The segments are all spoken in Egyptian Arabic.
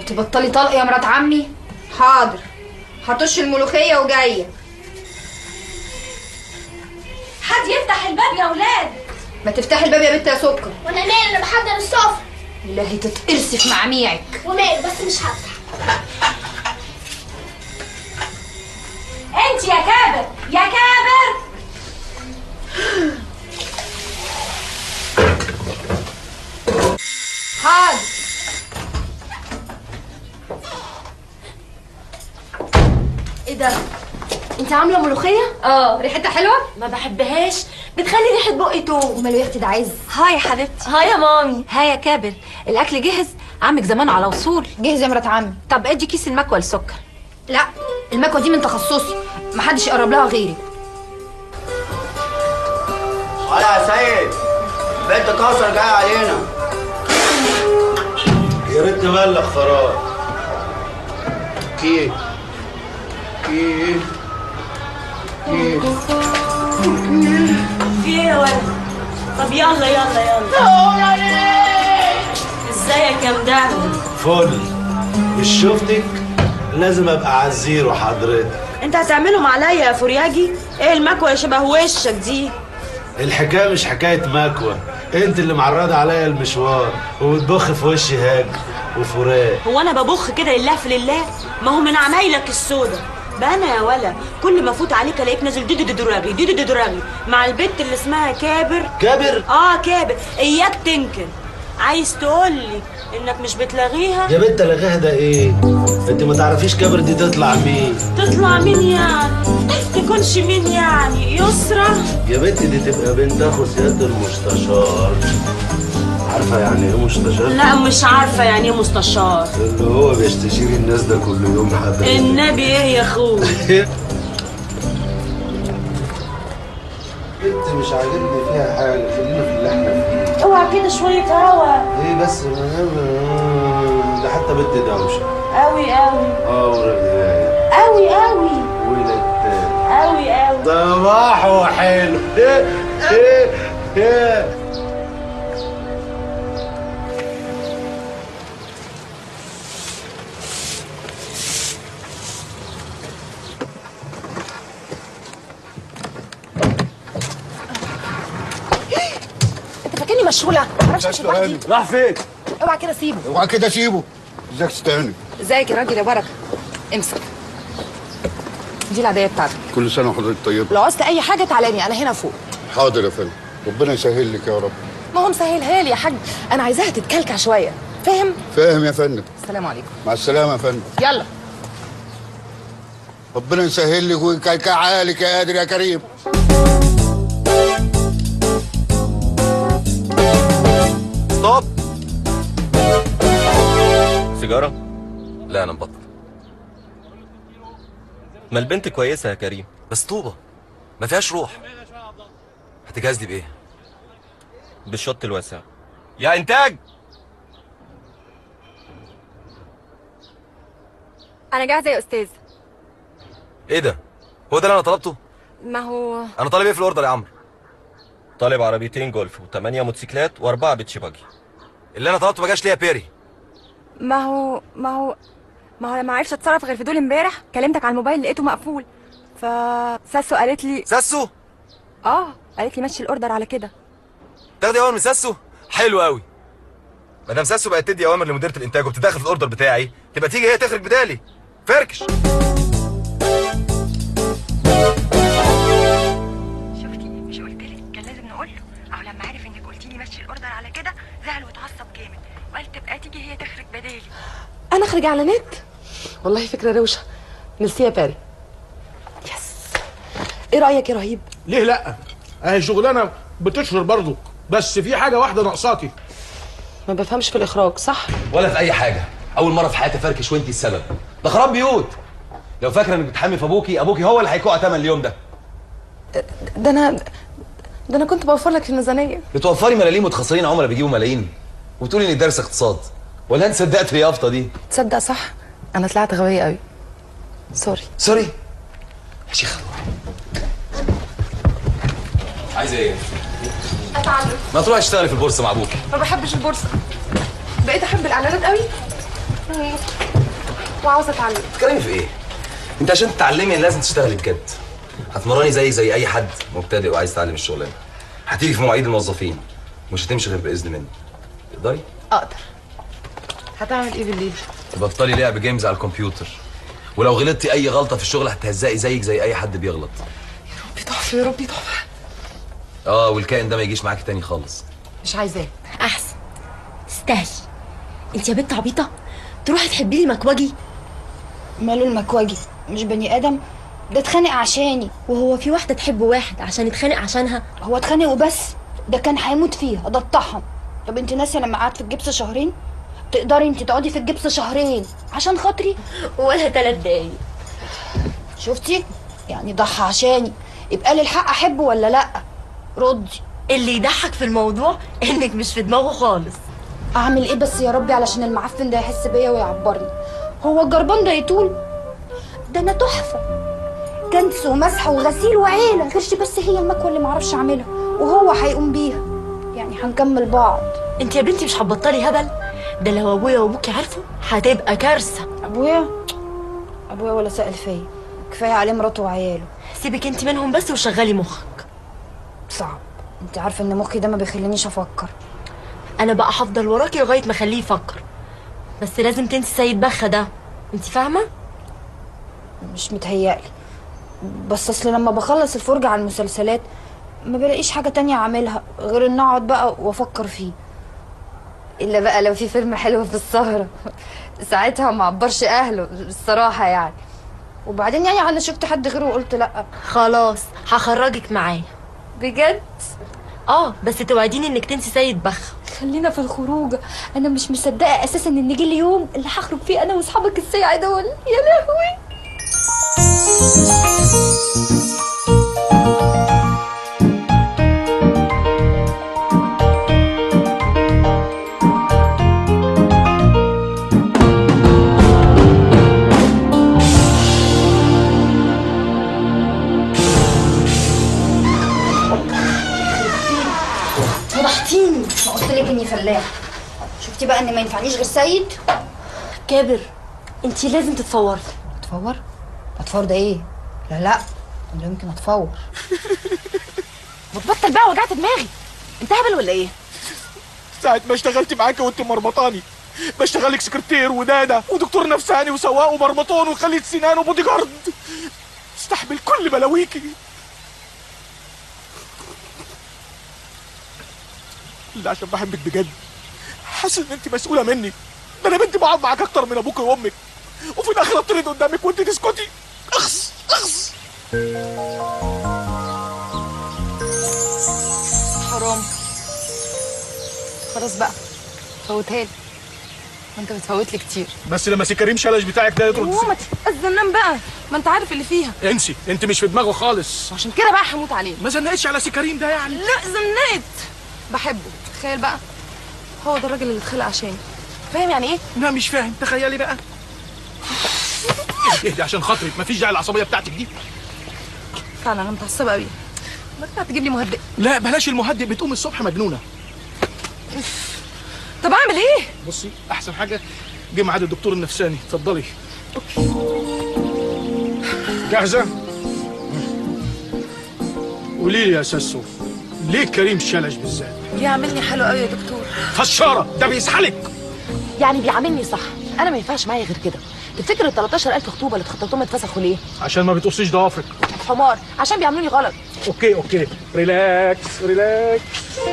لو تبطلي طلق يا مرات عمي حاضر هطش الملوخيه وجايه حد يفتح الباب يا ولاد ما تفتحي الباب يا بنت يا سكر وانا مالي انا بحضر السفره بالله تتقرصي في معميعك وماله بس مش هفتح انت يا كابر يا كابر حاضر ايه ده انت عامله ملوخيه اه ريحتها حلوه ما بحبهاش بتخلي ريحه بقي توم وماله يا اختي ده عز هاي يا حبيبتي هاي يا مامي هاي يا كابر الاكل جهز عمك زمان على وصول جهز يا مرات عمي طب ادي كيس المكوى لسكر لا المكوه دي من تخصصي محدش يقرب لها غيري ولا يا سيد بنت كوثر جايه علينا يا ريت نبلغ خراج كيف كيف كيف في ايه يا ولد طب يلا يلا يلا ازيك يا مدعم فل مش شفتك لازم ابقى على الزيرو حضرتك انت هتعملهم عليا يا فورياجي ايه المكوى شبه وشك دي الحكايه مش حكايه مكوى انت اللي معرضه عليا المشوار وبتبخ في وشي هاج وفراق هو انا ببخ كده لله في لله ما هو من عمايلك السودا بقى انا يا ولا كل ما افوت عليك الاقيك نازل ديدي دراغي ديدي دراغي مع البت اللي اسمها كابر كابر اه كابر اياك تنكر عايز تقول لي انك مش بتلاغيها يا بنت لغاها ده ايه انت ما تعرفيش كابر دي تطلع مين تطلع مين يعني تكونش مين يعني يسرى يا بنت دي تبقى بنت اخو سياده المستشار عارفه يعني ايه مستشار لا مش عارفه يعني ايه مستشار اللي هو بيستشير الناس ده كل يوم حضرتك النبي ايه يا اخوي بنت مش عاجبني فيها حاجه خلينا في اللي احنا فيه اوعى كده شويه هوا ايه بس ما- ده حتى بنت دوشه قوي قوي اه ورجايه قوي قوي ولاد قوي قوي صباحه حلو ايه ايه ايه انت فاكرني مشغوله معرفش امشي لوحدي راح فين؟ اوعى كده سيبه اوعى كده سيبه ازيك تستهني ازيك يا راجل يا بركه امسك دي العاديه بتاعتك كل سنه وحضرتك طيبه لو عوزت اي حاجه تعالى انا هنا فوق حاضر يا فندم ربنا يسهل لك يا رب ما هو مسهلها لي يا حاج انا عايزاها تتكلكع شويه فاهم فاهم يا فندم السلام عليكم مع السلامه يا فندم يلا ربنا يسهل لك ويكلكع لك يا قادر يا كريم ستوب سيجارة؟ لا أنا مبطل ما البنت كويسة يا كريم بس طوبة ما فيهاش روح هتجهز لي بايه؟ بالشط الواسع يا إنتاج انا جاهزه يا استاذ ايه ده؟ هو ده اللي انا طلبته؟ ما هو انا طالب ايه في الاوردر يا عمرو؟ طالب عربيتين جولف وثمانية موتوسيكلات وأربعة بيتش باجي اللي انا طلبته ما جاش ليه يا بيري ما هو ما هو ما هو لما عرفت اتصرف غير في دول امبارح كلمتك على الموبايل لقيته مقفول ف ساسو قالت لي ساسو اه قالت لي مشي الاوردر على كده تاخدي اوامر من ساسو؟ حلو قوي ما دام ساسو بقت تدي اوامر لمديرة الانتاج وبتدخل في الاوردر بتاعي تبقى تيجي هي تخرج بدالي فركش شفتي مش قلت لك كان لازم نقول له او لما عرف انك قلتي لي مشي الاوردر على كده زعل واتعصب جامد وقال تبقى تيجي هي تخرج بدالي انا اخرج اعلانات والله فكره روشه ميرسي يا باري يس ايه رايك يا رهيب ليه لا اهي شغلانه بتشهر برضه بس في حاجه واحده ناقصاكي ما بفهمش في الاخراج صح ولا في اي حاجه اول مره في حياتي فركش وانتي السبب ده خراب بيوت لو فاكره انك بتحمي في ابوكي ابوكي هو اللي هيكوع تمن اليوم ده ده انا ده انا كنت بوفر لك الميزانيه بتوفري ملاليم وتخسرين عملاء بيجيبوا ملايين وتقولي اني دارس اقتصاد ولا انت صدقت اليافطه دي تصدق صح انا طلعت غبيه قوي سوري سوري يا شيخ عايزه ايه اتعلم ما تروحي تشتغلي في البورصه مع ابوكي ما بحبش البورصه بقيت احب الاعلانات قوي وعاوزه اتعلم بتتكلمي في ايه؟ انت عشان تتعلمي لازم تشتغلي بجد هتمرني زي زي اي حد مبتدئ وعايز يتعلم الشغلانه هتيجي في مواعيد الموظفين مش هتمشي غير باذن مني تقدري اقدر هتعمل ايه بالليل تبطلي لعب جيمز على الكمبيوتر ولو غلطتي اي غلطه في الشغل هتهزقي زيك زي اي حد بيغلط ربي تحفه يا ربي تحفه اه والكائن ده ما يجيش معاكي تاني خالص مش عايزاه احسن تستاهلي انت يا بنت عبيطه تروحي تحبي لي مكوجي ماله المكواجي مش بني ادم ده اتخانق عشاني وهو في واحده تحب واحد عشان يتخانق عشانها هو اتخانق وبس ده كان هيموت فيها ده اتطحن طب انت ناسيه لما قعدت في الجبس شهرين تقدري انت تقعدي في الجبس شهرين عشان خاطري ولا ثلاث دقايق شفتي يعني ضحى عشاني يبقى لي الحق احبه ولا لا ردي اللي يضحك في الموضوع انك مش في دماغه خالص اعمل ايه بس يا ربي علشان المعفن ده يحس بيا ويعبرني هو الجربان ده يطول ده انا تحفه كنس ومسح وغسيل وعيله غيرش بس هي المكوه اللي معرفش اعملها وهو هيقوم بيها يعني هنكمل بعض انت يا بنتي مش هتبطلي هبل ده لو ابويا وابوكي عرفوا هتبقى كارثه ابويا ابويا ولا سأل فيا كفايه عليه مراته وعياله سيبك انت منهم بس وشغلي مخك صعب انت عارفه ان مخي ده ما بيخلينيش افكر انا بقى هفضل وراكي لغايه ما اخليه يفكر بس لازم تنسي سيد بخه ده انت فاهمه مش متهيألي بس اصل لما بخلص الفرجة على المسلسلات ما بلاقيش حاجة تانية اعملها غير ان اقعد بقى وافكر فيه الا بقى لو في فيلم حلو في السهرة ساعتها ما عبرش اهله الصراحة يعني وبعدين يعني انا شفت حد غيره وقلت لا خلاص هخرجك معايا بجد اه بس توعديني انك تنسي سيد بخ خلينا في الخروج انا مش مصدقة اساسا ان جه اليوم اللي هخرج فيه انا واصحابك السيعة دول يا لهوي فضحتيني ما قلت لك اني فلاح شفتي بقى ان ما ينفعنيش غير سيد كابر انت لازم تتفوري اتفور اتفور ده ايه لا لا لا يمكن اتفور بتبطل بقى وجعت دماغي انت هبل ولا ايه ساعة ما اشتغلت معاك وانت مرمطاني بشتغلك سكرتير ودادة ودكتور نفساني وسواق ومرمطون وخلية سنان وبودي جارد استحمل كل بلاويكي لا عشان بحبك بجد حاسس ان انت مسؤولة مني ده انا بنتي بقعد معاك اكتر من ابوك وامك وفي الاخر اطرد قدامك وانت تسكتي اخس اخس حرام خلاص بقى فوتها لي ما انت بتفوت لي كتير بس لما سي كريم شلش بتاعك ده يطرد وما تتأذن بقى ما انت عارف اللي فيها انسي انت مش في دماغه خالص عشان كده بقى هموت عليه ما زنقتش على سي كريم ده يعني لا زنقت بحبه تخيل بقى هو ده الراجل اللي اتخلق عشاني فاهم يعني ايه لا مش فاهم تخيلي بقى اهدي عشان خاطري مفيش داعي العصبيه بتاعتك دي فعلا انا متعصبه قوي ما تطلع تجيب لي مهدئ لا بلاش المهدئ بتقوم الصبح مجنونه طب اعمل ايه بصي احسن حاجه جه ميعاد الدكتور النفساني اتفضلي جاهزه قولي لي يا ساسو ليه كريم شلش بالذات بيعملني حلو قوي يا دكتور فشاره ده بيسحلك يعني بيعاملني صح انا ما ينفعش معايا غير كده تفتكر ال 13000 خطوبه اللي اتخطبتهم اتفسخوا ليه عشان ما بتقصيش ضوافرك حمار عشان بيعملوني غلط اوكي اوكي ريلاكس ريلاكس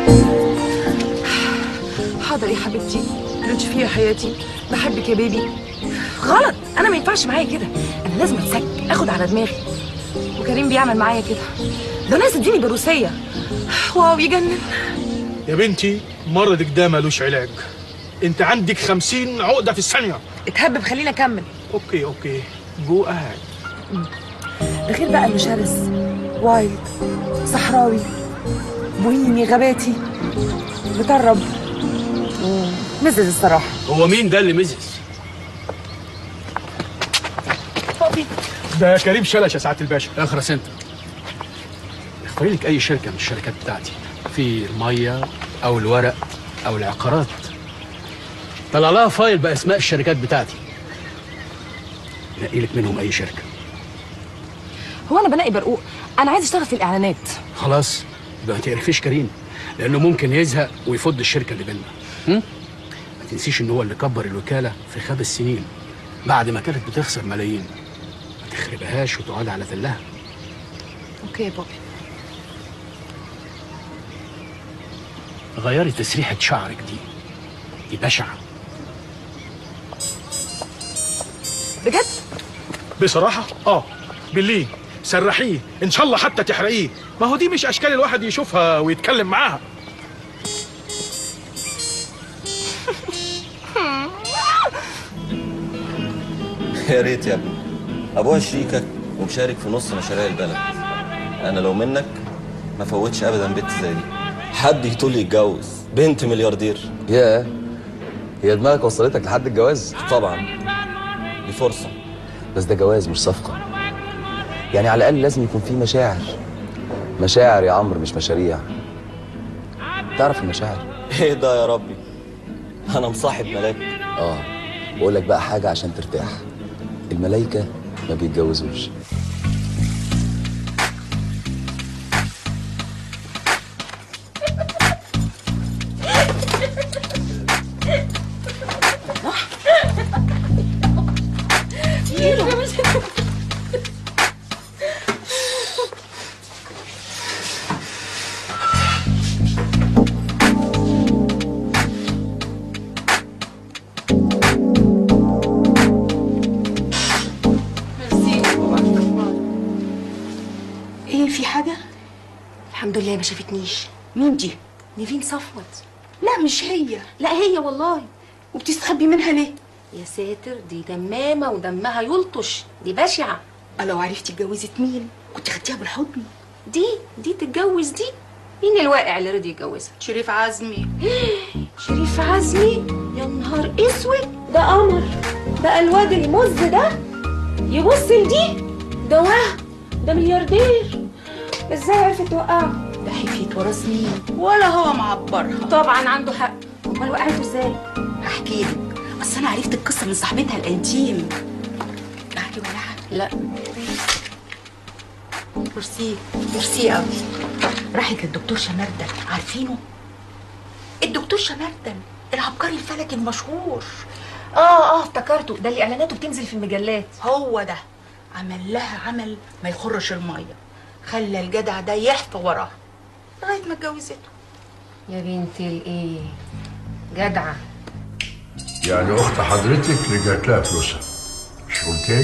حاضر يا حبيبتي لطفي يا حياتي بحبك يا بيبي غلط انا ما ينفعش معايا كده انا لازم اتسك اخد على دماغي وكريم بيعمل معايا كده ده ناس اديني بروسيه واو يجنن يا بنتي مرضك ده ملوش علاج انت عندك خمسين عقده في الثانيه اتهبب خلينا اكمل اوكي اوكي جو اهد ده غير بقى انه شرس وايد صحراوي بوهيمي غاباتي مطرب مزز الصراحه هو مين ده اللي مزز ده كريم شلش يا سعاده الباشا اخرس انت اختاري لك اي شركه من الشركات بتاعتي في الميه او الورق او العقارات طلع لها فايل باسماء الشركات بتاعتي نقي لك منهم اي شركه هو انا بنقي برقوق انا عايز اشتغل في الاعلانات خلاص يبقى ما تقرفيش كريم لانه ممكن يزهق ويفض الشركه اللي بينا هم؟ ما تنسيش ان هو اللي كبر الوكاله في خمس سنين بعد ما كانت بتخسر ملايين ما تخربهاش وتقعد على ذلها اوكي يا بابي غيري تسريحه شعرك دي دي بشعه بجد بصراحة اه بالليل سرحيه ان شاء الله حتى تحرقيه ما هو دي مش اشكال الواحد يشوفها ويتكلم معاها يا ريت يا ابني ابوها شريكك ومشارك في نص مشاريع البلد انا لو منك ما فوتش ابدا بنت زي دي حد يطول يتجوز بنت ملياردير ياه هي دماغك وصلتك لحد الجواز طبعا دي فرصه بس ده جواز مش صفقه يعني على الاقل لازم يكون في مشاعر مشاعر يا عمرو مش مشاريع تعرف المشاعر ايه ده يا ربي انا مصاحب ملاك اه بقول لك بقى حاجه عشان ترتاح الملايكه ما بيتجوزوش ايه في حاجة؟ الحمد لله ما شافتنيش مين دي؟ نيفين صفوت لا مش هي لا هي والله وبتستخبي منها ليه؟ يا ساتر دي دمامه ودمها يلطش دي بشعه لو عرفتي اتجوزت مين كنت خدتيها بالحضن دي دي تتجوز دي مين الواقع اللي رضي يتجوزها شريف عزمي شريف عزمي يا نهار اسود ده قمر بقى الواد المز ده يبص لدي ده وهم ده ملياردير ازاي عرفت توقعه ده حكيت ورا سنين ولا هو معبرها طبعا عنده حق امال وقعته ازاي هحكي لك اصل انا عرفت القصه من صاحبتها الانتيم احكي ولا حاجه لا ميرسي ميرسي قوي راحت للدكتور شمردل عارفينه الدكتور شمردل العبقري الفلكي المشهور اه اه افتكرته ده اللي اعلاناته بتنزل في المجلات هو ده عمل لها عمل ما يخرش الميه خلى الجدع ده يحفى وراها لغايه ما اتجوزته يا بنت الايه جدعه يعني اخت حضرتك رجعت لها فلوسها مش قلتلك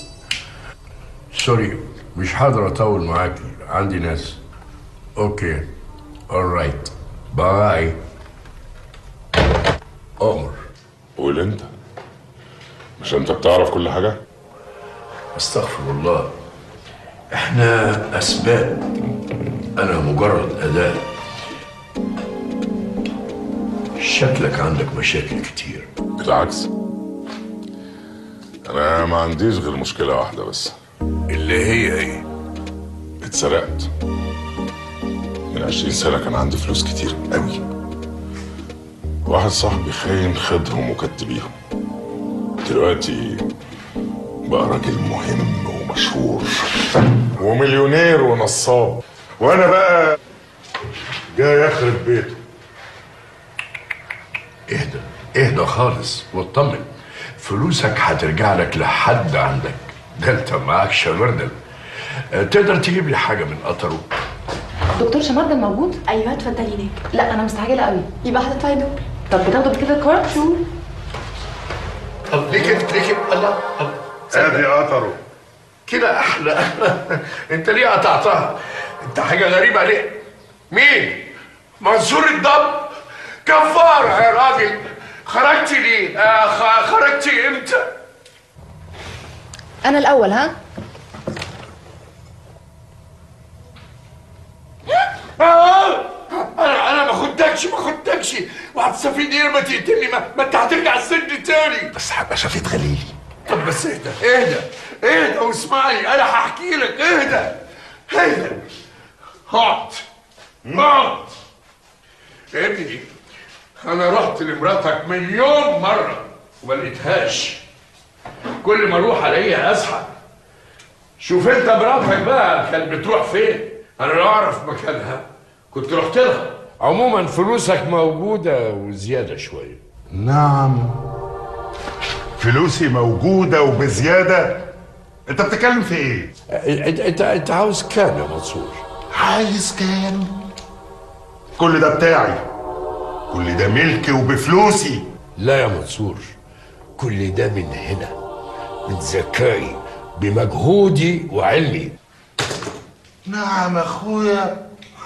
سوري مش هقدر اطول معاكي عندي ناس اوكي alright باي عمر قول انت مش انت بتعرف كل حاجة؟ استغفر الله احنا اسباب انا مجرد اداة شكلك عندك مشاكل كتير بالعكس انا ما عنديش غير مشكلة واحدة بس اللي هي ايه؟ اتسرقت من عشرين سنة كان عندي فلوس كتير قوي واحد صاحبي خاين خدهم وكتبيهم دلوقتي بقى راجل مهم ومشهور ومليونير ونصاب وانا بقى جاي اخرب بيته اهدى اهدى خالص واطمن فلوسك هترجع لك لحد عندك ده انت معاك شمردل اه، تقدر تجيب لي حاجه من قطره دكتور شمردل موجود ايوه اتفضلي ليه لا انا مستعجله قوي يبقى هتدفعي دول طب بتاخدوا كده الكارت شو طب ليه كده ليه كده الله الله ادي قطره كده احلى انت ليه قطعتها انت حاجه غريبه ليه مين منصور الضب كفاره يا راجل خرجتي ليه آه خ- خرجتي امتى انا الاول ها آه انا انا ما خدتكش ما خدتكش وهتستفيد ايه لما تقتلني ما, ما انت هترجع السجن تاني بس هبقى شفيت غليلي طب بس اهدى اهدى اهدى واسمعني انا هحكي لك اهدى اهدى اقعد اقعد ابني انا رحت لمراتك مليون مره وما لقيتهاش كل ما اروح الاقيها ازحف شوف انت مراتك بقى كانت بتروح فين انا لو اعرف مكانها كنت رحت لها عموما فلوسك موجوده وزياده شويه نعم فلوسي موجودة وبزيادة انت بتتكلم في ايه؟ انت انت انت عاوز كام يا منصور؟ عايز كام؟ كل ده بتاعي كل ده ملكي وبفلوسي لا يا منصور كل ده من هنا من ذكائي بمجهودي وعلمي نعم اخويا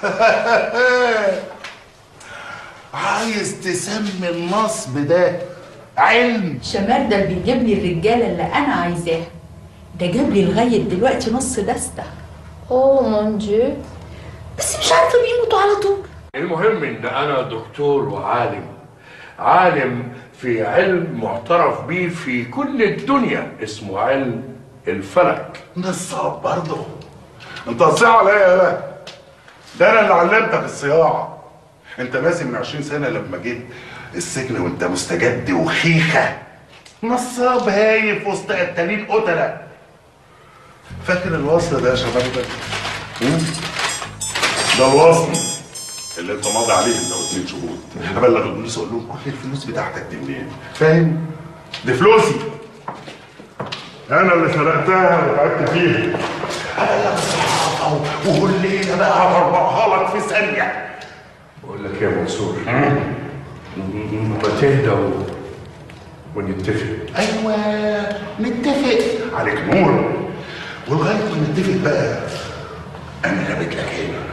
عايز تسمي النصب ده علم شمال ده اللي بيجيب لي الرجاله اللي انا عايزاها ده جاب لي لغايه دلوقتي نص دستة اوه مون ديو بس مش عارفه بيموتوا على طول المهم ان انا دكتور وعالم عالم في علم معترف بيه في كل الدنيا اسمه علم الفلك نصاب برضه انت هتصيع عليا يا لا ده انا اللي علمتك الصياعه انت ناسي من 20 سنه لما جيت السجن وانت مستجد وخيخه نصاب هايف وسط قتالين قتله فاكر الوصل ده يا شباب ده هم؟ ده الوصل اللي انت ماضي عليه انت واتنين شهود هبلغ البوليس اقول لهم كل الفلوس بتاعتك دي منين فاهم دي فلوسي انا اللي سرقتها وتعبت فيها هبلغ الصحافه وكلنا بقى هطلعها لك في ثانيه بقول لك يا منصور ما تهدى و- ونتفق ايوه نتفق عليك نور ولغايه ما نتفق بقى انا جابت لك هنا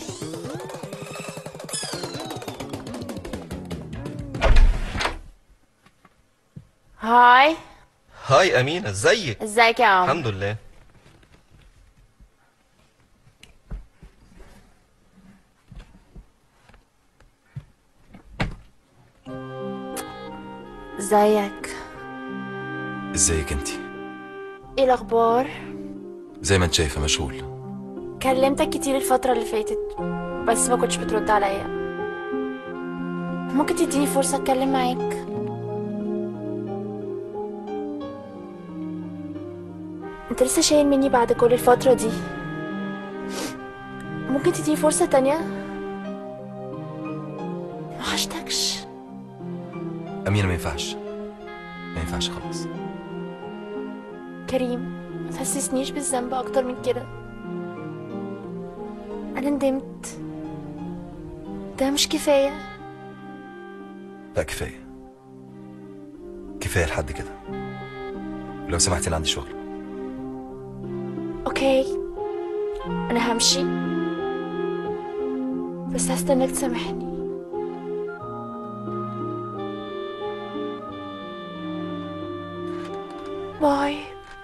هاي هاي امينه ازيك ازيك يا عم الحمد لله ازيك ازيك انت ايه الاخبار زي ما انت شايفه مشغول كلمتك كتير الفترة اللي فاتت بس ما كنتش بترد عليا ممكن تديني فرصة اتكلم معاك انت لسه شايل مني بعد كل الفترة دي ممكن تديني فرصة تانية وحشتكش امينه ما ينفعش ما ينفعش خلاص كريم ما تحسسنيش بالذنب اكتر من كده انا ندمت ده مش كفايه لا كفايه كفايه لحد كده لو سمحتي انا عندي شغل اوكي انا همشي بس هستناك تسامحني باي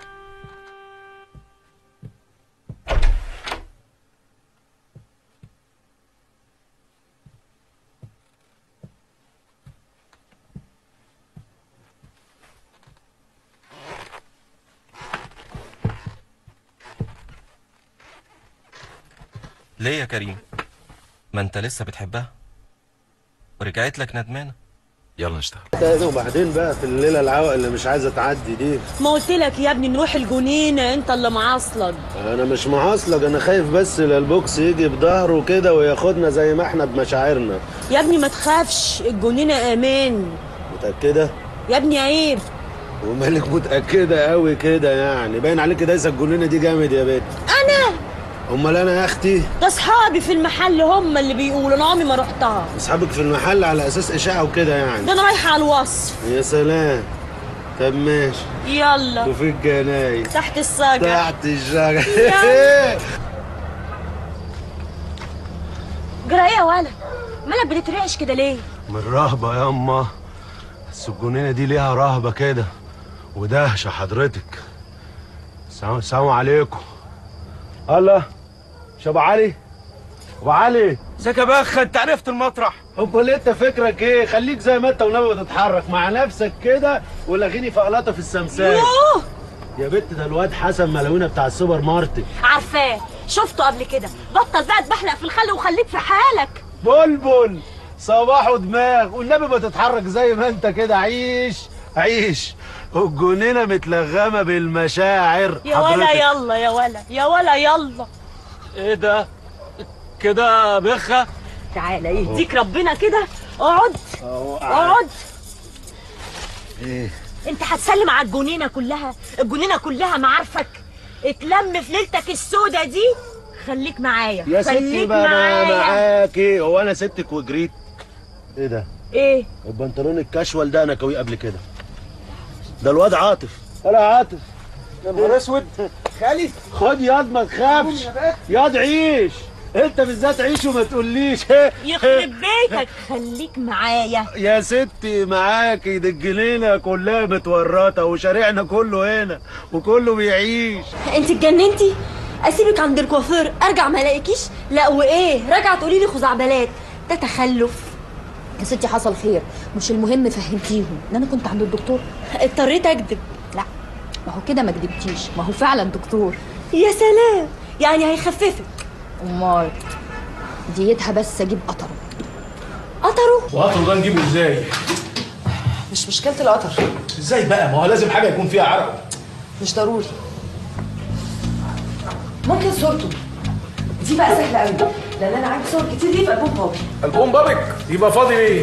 ليه يا كريم ما انت لسه بتحبها ورجعت لك ندمانه يلا نشتغل وبعدين بقى في الليله العوق اللي مش عايزه تعدي دي ما قلت لك يا ابني نروح الجنينه انت اللي معصلك انا مش معاصلك انا خايف بس البوكس يجي بظهره كده وياخدنا زي ما احنا بمشاعرنا يا ابني ما تخافش الجنينه امان متاكده يا ابني عيب ومالك متاكده قوي كده يعني باين عليك دايسه الجنينه دي جامد يا بنت انا امال انا يا اختي ده اصحابي في المحل هم اللي بيقولوا انا عمري ما رحتها اصحابك في المحل على اساس اشاعه وكده ده يعني انا رايحه على الوصف يا سلام طب ماشي يلا وفي الجناين تحت السجع تحت الشجر يلا. جرى ايه يا ولا مالك بتترعش كده ليه من رهبة يا أما بس الجنينة دي ليها رهبة كده ودهشة حضرتك السلام السلام عليكم الله مش أبو علي أبو علي ازيك يا بخ انت عرفت المطرح امال انت فكرك ايه خليك زي ما انت وناوي تتحرك مع نفسك كده ولغيني فقلاطه في السمسار يوه يا بنت ده الواد حسن ملاوينا بتاع السوبر ماركت عارفاه شفته قبل كده بطل بقى تبحلق في الخل وخليك في حالك بلبل صباح ودماغ والنبي ما تتحرك زي ما انت كده عيش عيش الجنينه متلغمه بالمشاعر يا ولا حضرتك. يلا يا ولا يا ولا يلا ايه ده كده بخه تعالى يهديك ربنا كده اقعد اقعد ايه انت هتسلم على الجنينه كلها الجنينه كلها معارفك اتلم في ليلتك السودة دي خليك معايا يا ستي خليك بقى انا معايا معاكي هو انا سبتك وجريت ايه ده ايه البنطلون الكشوال ده انا كويه قبل كده ده الواد عاطف انا عاطف يا نهار اسود خالي خد ياض ما تخافش ياض عيش انت بالذات عيش وما تقوليش يخرب بيتك خليك معايا يا ستي معاكي دي الجنينه كلها متورطه وشارعنا كله هنا وكله بيعيش انت اتجننتي اسيبك عند الكوافير ارجع ما الاقيكيش لا وايه راجعه تقولي لي خزعبلات ده تخلف يا ستي حصل خير مش المهم فهمتيهم ان انا كنت عند الدكتور اضطريت اكذب لا ما هو كده ما كدبتيش ما هو فعلا دكتور يا سلام يعني هيخففك امال ديتها بس اجيب قطره قطره وقطر ده نجيبه ازاي مش مشكله القطر ازاي بقى ما هو لازم حاجه يكون فيها عرق مش ضروري ممكن صورته دي بقى سهله قوي لان انا عندي صور كتير ليه في البوم بابي البوم بابك يبقى فاضي ليه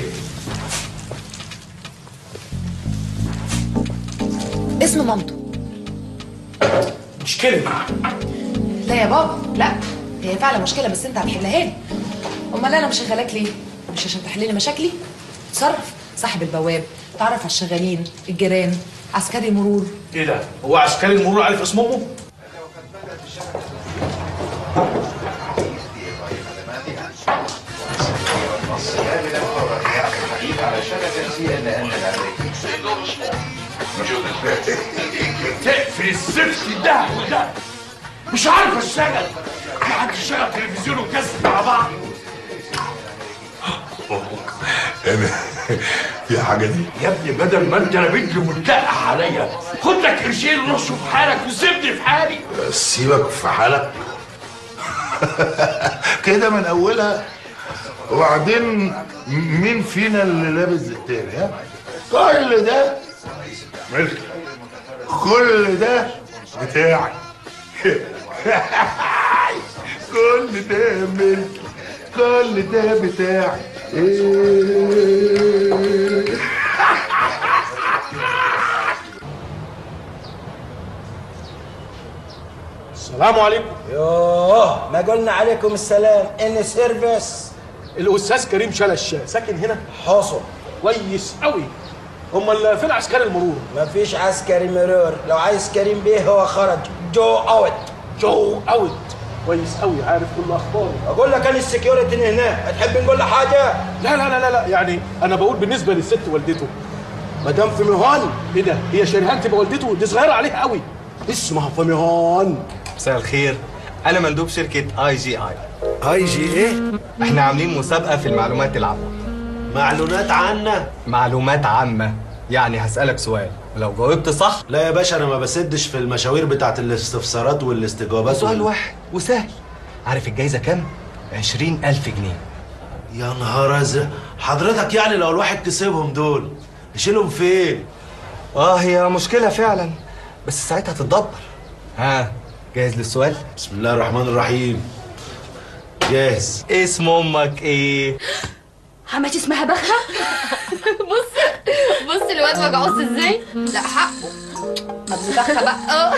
اسم مامته مشكله لا يا بابا لا هي فعلا مشكله بس انت هتحلها لي امال انا مشغلاك ليه مش عشان تحل لي مشاكلي تصرف صاحب البواب تعرف على الشغالين الجيران عسكري المرور ايه ده هو عسكري المرور عارف اسم امه تقفل الزفت ده وده مش عارف اشتغل ما عندي شغل تلفزيون وكاسب مع بعض انا في حاجه دي يا ابني بدل ما انت رابط ومتلقح عليا خد لك قرشين ونص في حالك وسيبني في حالي سيبك في حالك كده من اولها وبعدين مين فينا اللي لابس التاني ها كل ده ملك كل ده بتاعي كل ده ملك كل ده بتاعي إيه. السلام عليكم يوه ما قلنا عليكم السلام ان سيرفيس الاستاذ كريم شلش ساكن هنا حاصل كويس قوي امال فين عسكري المرور مفيش عسكري مرور لو عايز كريم بيه هو خرج جو اوت جو اوت كويس قوي عارف كل اخباره اقول لك انا السكيورتي هنا تحب نقول له حاجه لا لا لا لا, لا. يعني انا بقول بالنسبه للست والدته مدام فيميهان ايه ده هي شريهان تبقى والدته دي صغيره عليها قوي اسمها فيميهان مساء الخير انا مندوب شركه اي جي اي اي جي ايه احنا عاملين مسابقه في المعلومات العامه معلومات عامه معلومات عامه يعني هسالك سؤال لو جاوبت صح لا يا باشا انا ما بسدش في المشاوير بتاعت الاستفسارات والاستجوابات سؤال وال- واحد وسهل عارف الجايزه كام عشرين ألف جنيه يا نهار ازرق حضرتك يعني لو الواحد كسبهم دول يشيلهم فين اه هي مشكله فعلا بس ساعتها تتدبر ها جاهز للسؤال بسم الله الرحمن الرحيم جاهز اسم امك ايه حماتي اسمها بخه بص بص الواد وجعوص ازاي لا حقه ما بخه بقى اه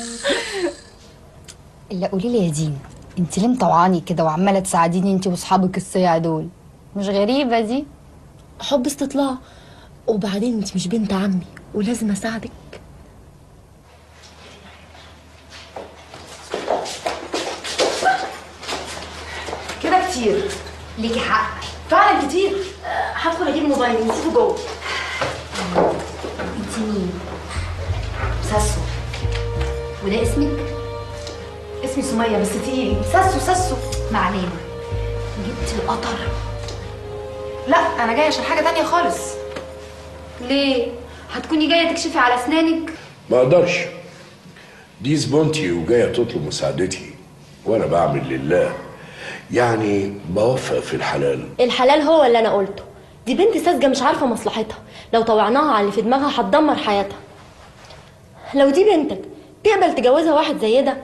الا قولي لي يا دين انت ليه مطوعاني كده وعماله تساعديني انت واصحابك الصيع دول مش غريبه دي حب استطلاع وبعدين انت مش بنت عمي ولازم اساعدك كده كتير ليكي حق فعلا كتير آه، هدخل اجيب موبايلي نسيبه جوه انت مين ساسو وده اسمك اسمي سميه بس تقيل ساسو ساسو ما علينا جبتي القطر لا انا جايه عشان حاجه تانية خالص ليه هتكوني جايه تكشفي على اسنانك ما اقدرش دي زبونتي وجايه تطلب مساعدتي وانا بعمل لله يعني بوفق في الحلال الحلال هو اللي انا قلته دي بنت ساذجه مش عارفه مصلحتها لو طوعناها على اللي في دماغها هتدمر حياتها لو دي بنتك تقبل تجوزها واحد زي ده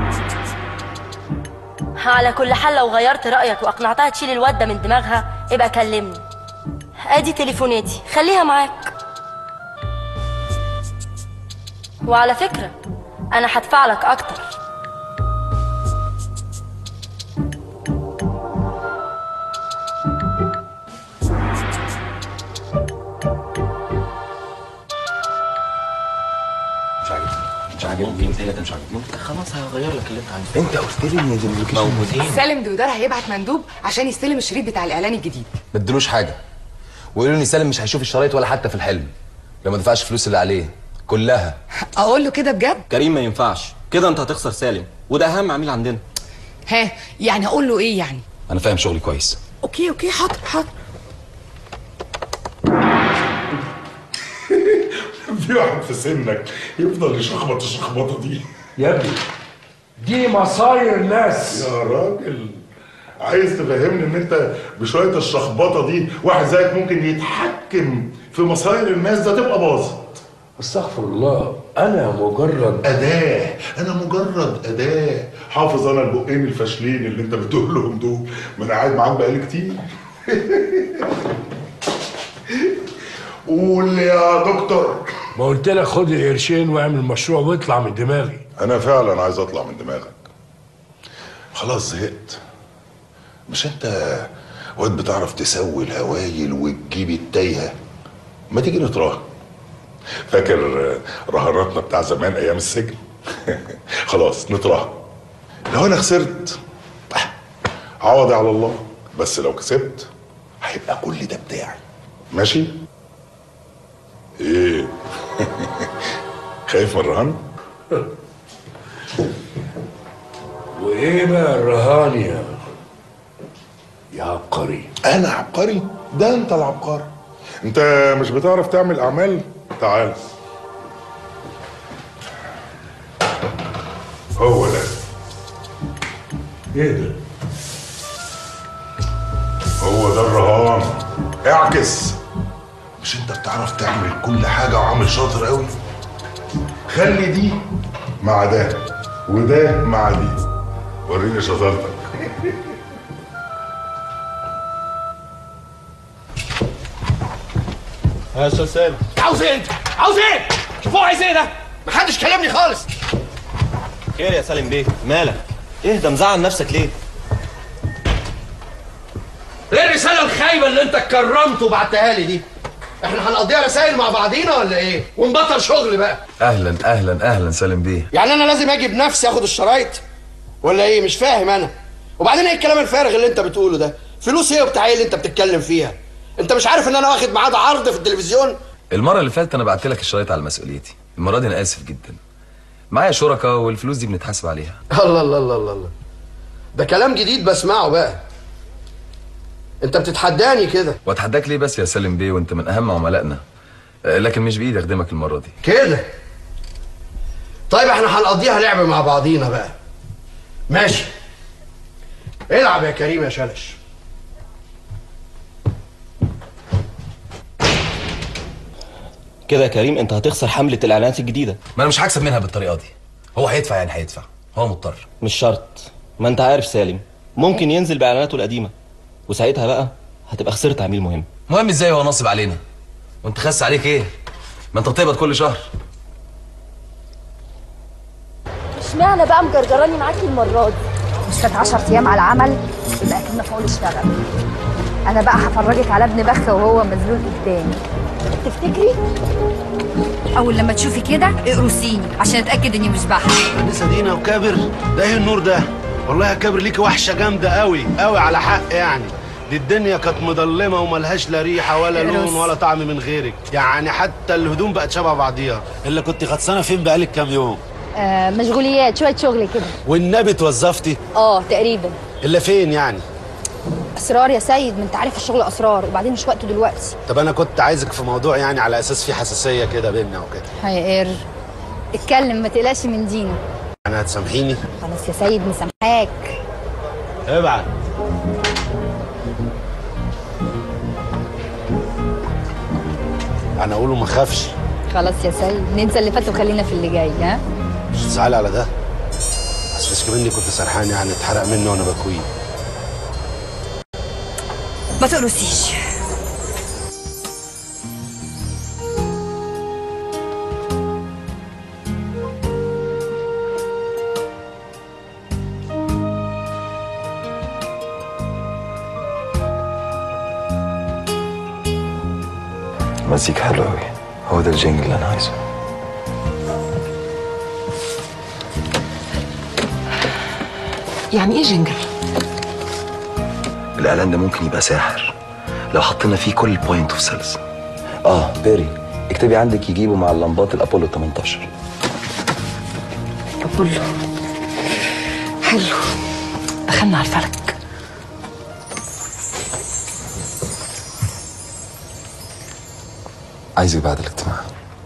على كل حال لو غيرت رايك واقنعتها تشيل الواد ده من دماغها ابقى كلمني ادي تليفوناتي خليها معاك وعلى فكره انا هدفع لك اكتر مش عاجبني مش عاجبني انت مش عاجبني خلاص هغير لك اللي انت عايزه انت قلت لي ان اللوكيشن موجودين سالم دودار هيبعت مندوب عشان يستلم الشريط بتاع الاعلان الجديد ما ادلوش حاجه ويقولوا لي سالم مش هيشوف الشرايط ولا حتى في الحلم لو ما دفعش الفلوس اللي عليه كلها اقول له كده بجد كريم ما ينفعش كده انت هتخسر سالم وده اهم عميل عندنا ها يعني اقول له ايه يعني انا فاهم شغلي كويس اوكي اوكي حاضر حاضر في واحد في سنك يفضل يشخبط الشخبطه دي يا ابني دي مصاير ناس يا راجل عايز تفهمني ان انت بشويه الشخبطه دي واحد زيك ممكن يتحكم في مصاير الناس ده تبقى باظت استغفر الله انا مجرد اداه انا مجرد اداه حافظ انا البقين الفاشلين اللي انت بتقول لهم دول ما انا قاعد معاك بقالي كتير قول يا دكتور ما قلت لك خد القرشين واعمل مشروع واطلع من دماغي انا فعلا عايز اطلع من دماغك خلاص زهقت مش انت واد بتعرف تسوي الهوايل وتجيب التايهه ما تيجي نتراهن فاكر رهاناتنا بتاع زمان ايام السجن خلاص نتراهن لو انا خسرت عوضي على الله بس لو كسبت هيبقى كل ده بتاعي ماشي ايه خايف من الرهان وايه بقى الرهان يا يا عبقري انا عبقري ده انت العبقري انت مش بتعرف تعمل اعمال تعال هو ده ايه ده هو ده الرهان اعكس مش انت بتعرف تعمل كل حاجه وعامل شاطر قوي خلي دي مع ده وده مع دي وريني شطارتك يا استاذ سالم عاوز ايه انت؟ عاوز ايه؟ شوفوا عايز ايه ده؟ محدش كلمني خالص خير يا سالم بيه مالك اهدى مزعل نفسك ليه ايه الرسالة الخايبة اللي انت كرمت وبعتها لي دي؟ احنا هنقضيها رسائل مع بعضينا ولا ايه؟ ونبطل شغل بقى اهلا اهلا اهلا سالم بيه يعني انا لازم اجي بنفسي اخد الشرايط؟ ولا ايه؟ مش فاهم انا وبعدين ايه الكلام الفارغ اللي انت بتقوله ده؟ فلوس ايه وبتاع ايه اللي انت بتتكلم فيها؟ انت مش عارف ان انا واخد ميعاد عرض في التلفزيون؟ المره اللي فاتت انا بعت لك الشرايط على مسؤوليتي المره دي انا اسف جدا معايا شركاء والفلوس دي بنتحاسب عليها الله الله الله الله الله ده كلام جديد بسمعه بقى انت بتتحداني كده واتحداك ليه بس يا سالم بيه وانت من اهم عملائنا آه، لكن مش بايدي اخدمك المره دي كده طيب احنا هنقضيها لعب مع بعضينا بقى ماشي العب يا كريم يا شلش كده يا كريم انت هتخسر حملة الاعلانات الجديدة ما انا مش هكسب منها بالطريقه دي هو هيدفع يعني هيدفع هو مضطر مش شرط ما انت عارف سالم ممكن ينزل باعلاناته القديمة وساعتها بقى هتبقى خسرت عميل مهم مهم ازاي هو نصب علينا وانت خس عليك ايه ما انت بتقبض كل شهر اشمعنى بقى مجرجراني معاكي المره دي مش فات 10 ايام على العمل يبقى اكيد مفعول اشتغل انا بقى هفرجك على ابن بخ وهو مذلول قدامي تفتكري اول لما تشوفي كده اقرصيني عشان اتاكد اني مش بحث لسه دينا وكابر ده ايه النور ده والله يا كابر ليكي وحشه جامده قوي قوي على حق يعني دي الدنيا كانت مظلمه وملهاش لا ريحه ولا اقرص. لون ولا طعم من غيرك يعني حتى الهدوم بقت شبه بعضيها الا كنت غطسانه فين بقالك كام يوم آه مشغوليات شويه شغل كده والنبي اتوظفتي اه تقريبا الا فين يعني اسرار يا سيد ما انت عارف الشغل اسرار وبعدين مش وقته دلوقتي طب انا كنت عايزك في موضوع يعني على اساس في حساسيه كده بينا وكده هيقر اتكلم ما تقلقش من دينا انا هتسامحيني خلاص يا سيد مسامحاك ابعت انا اقوله ما خافش خلاص يا سيد ننسى اللي فات وخلينا في اللي جاي ها مش تزعلي على ده بس مش كمان كنت سرحان يعني اتحرق مني وانا بكويه ما تقرصيش مزيكا حلوة أوي هو ده الجينجل اللي أنا عايزه يعني ايه جنجل الإعلان ده ممكن يبقى ساحر لو حطينا فيه كل بوينت اوف سيلز اه بيري اكتبي عندك يجيبوا مع اللمبات الابولو 18 أبولو حلو دخلنا على الفلك عايزك بعد الاجتماع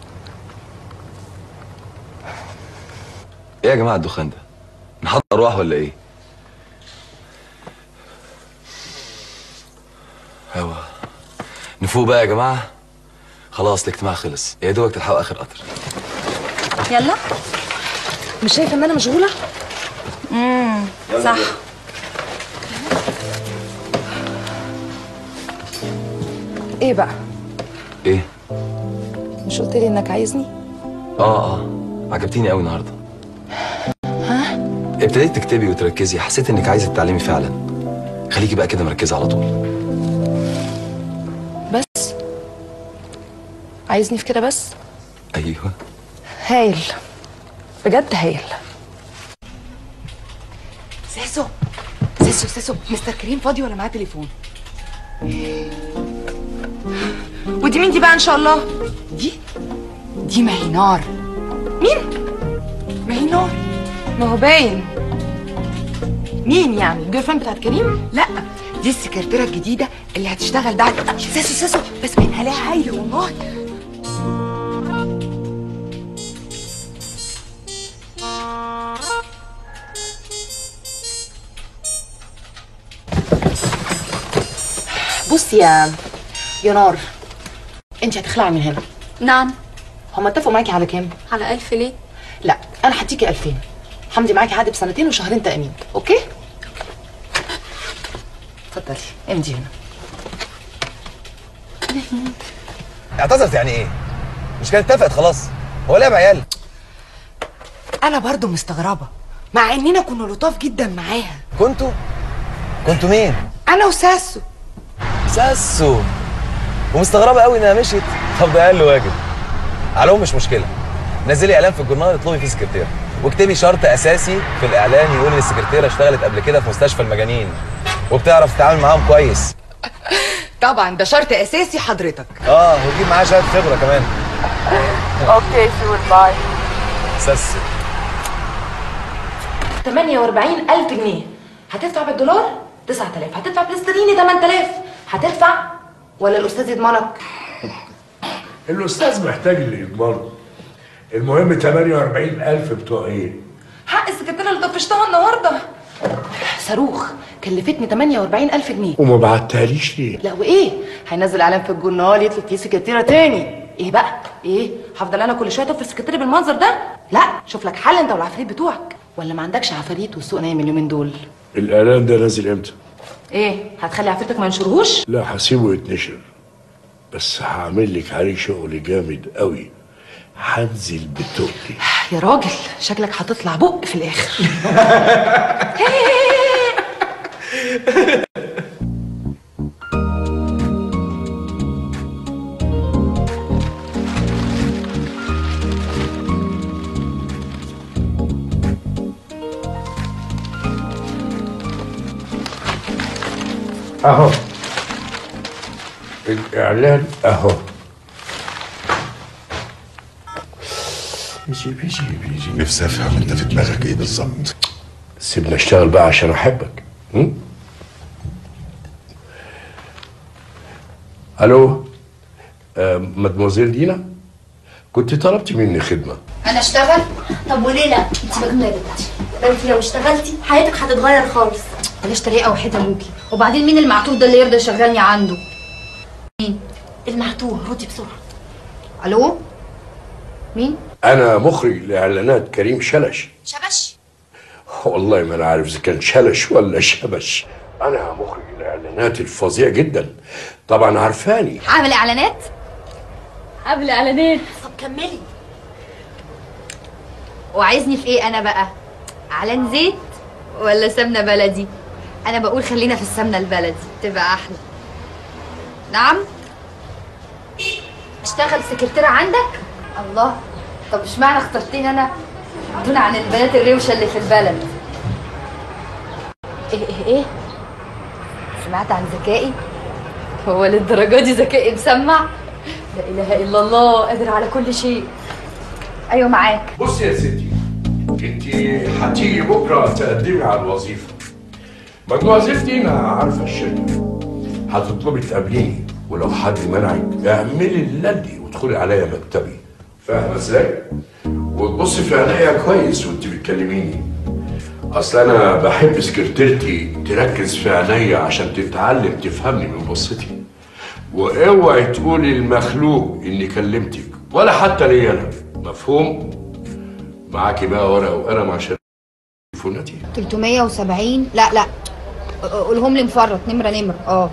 ايه يا جماعه الدخان ده نحط ارواح ولا ايه هوا نفوق بقى يا جماعه خلاص الاجتماع خلص يا دوبك تلحقوا اخر قطر يلا مش شايفه ان انا مشغوله امم صح ايه بقى ايه مش قلت لي انك عايزني اه اه عجبتيني قوي النهارده ها ابتديت تكتبي وتركزي حسيت انك عايزه تتعلمي فعلا خليكي بقى كده مركزه على طول بس عايزني في كده بس ايوه هايل بجد هايل ساسو ساسو ساسو مستر كريم فاضي ولا معاه تليفون ودي مين دي بقى ان شاء الله دي دي مهينار مين مهينار ما هو باين مين يعني الجيرل فريند بتاعت كريم لا دي السكرتيره الجديده اللي هتشتغل بعد ساسو ساسو بس باين عليها هايله والله بصي يا يا نار انت هتخلعي من هنا نعم هما اتفقوا معاكي على كام على ألف ليه؟ لا انا هديكي 2000 حمدي معاكي عقد بسنتين وشهرين تامين اوكي اتفضلي امضي هنا اعتذرت يعني ايه مش كانت اتفقت خلاص هو لعب عيال انا برضو مستغربه مع اننا كنا لطاف جدا معاها كنتوا كنتوا مين انا وساسو ساسو ومستغربه قوي انها مشيت طب ده اقل واجب على العموم مش مشكله نزلي اعلان في الجورنال اطلبي فيه سكرتيره واكتبي شرط اساسي في الاعلان يقول ان السكرتيره اشتغلت قبل كده في مستشفى المجانين وبتعرف تتعامل معاهم كويس طبعا ده شرط اساسي حضرتك اه وتجيب معاها شهاده خبره كمان اوكي شور باي ساسو 48000 جنيه هتدفع بالدولار 9000 هتدفع بالاسترليني 8000 هتدفع ولا الاستاذ يضمنك الاستاذ محتاج اللي يضمنه المهم 48000 بتوع ايه؟ حق السكرتيره اللي طفشتها النهارده صاروخ كلفتني 48000 جنيه وما بعتهاليش ليه؟ لا وايه هينزل اعلان في الجورنال يطلب فيه سكرتيره تاني ايه بقى ايه هفضل انا كل شويه اطفي السكرتيره بالمنظر ده لا شوف لك حل انت والعفاريت بتوعك ولا ما عندكش عفاريت والسوق نايم اليومين دول الاعلان ده نازل امتى؟ ايه هتخلي عفريتك ما ينشرهوش لا هسيبه يتنشر بس هعمل لك عليه شغل جامد قوي هنزل بتقلي يا راجل شكلك هتطلع بق في الاخر اهو الاعلان اهو بيجي بيجي بيجي نفسي افهم انت في دماغك ايه بالظبط سيبني اشتغل بقى عشان احبك م? الو آه مدموزيل دينا كنت طلبتي مني خدمه انا اشتغل طب وليه لا انت مجنونه يا بنتي ده انت لو اشتغلتي حياتك هتتغير خالص بلاش طريقه وحيد ابوكي وبعدين مين المعتوه ده اللي يرضى يشغلني عنده مين المعتوه ردي بسرعه الو مين انا مخرج لاعلانات كريم شلش شبش والله ما انا عارف اذا كان شلش ولا شبش انا مخرج الاعلانات الفظيع جدا طبعا عارفاني عامل اعلانات قبل اعلانات طب كملي وعايزني في ايه انا بقى اعلان زيت ولا سمنه بلدي انا بقول خلينا في السمنه البلدي تبقى احلى نعم اشتغل سكرتيرة عندك الله طب اشمعنى اخترتيني انا دون عن البنات الروشه اللي في البلد ايه ايه ايه سمعت عن ذكائي هو للدرجه دي ذكائي مسمع لا اله الا الله قادر على كل شيء ايوه معاك بصي يا ستي انت هتيجي بكره تقدمي على الوظيفه مجموعة وظيفتي انا عارفه الشركه هتطلبي تقابليني ولو حد منعك اعملي اللي وادخلي عليا مكتبي فاهمه ازاي؟ وتبصي في عينيا كويس وانت بتكلميني اصل انا بحب سكرتيرتي تركز في عينيا عشان تتعلم تفهمني من بصتي واوعي تقولي المخلوق اني كلمتك ولا حتى لي انا مفهوم معاكي بقى ورقه وقلم عشان تليفوناتي 370 لا لا قولهم لي مفرط نمرة نمرة اه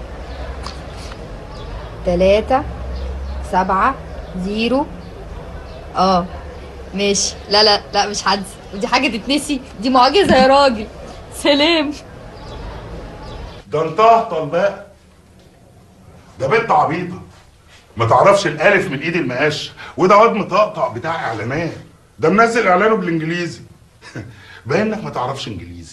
تلاتة سبعة زيرو اه ماشي لا لا لا مش حد ودي حاجة تتنسي دي معجزة يا راجل سلام ده انت اهطل بقى ده بنت عبيطه ما تعرفش الالف من ايد المقاش وده واد مطقطع بتاع اعلانات ده منزل اعلانه بالانجليزي باين انك ما تعرفش انجليزي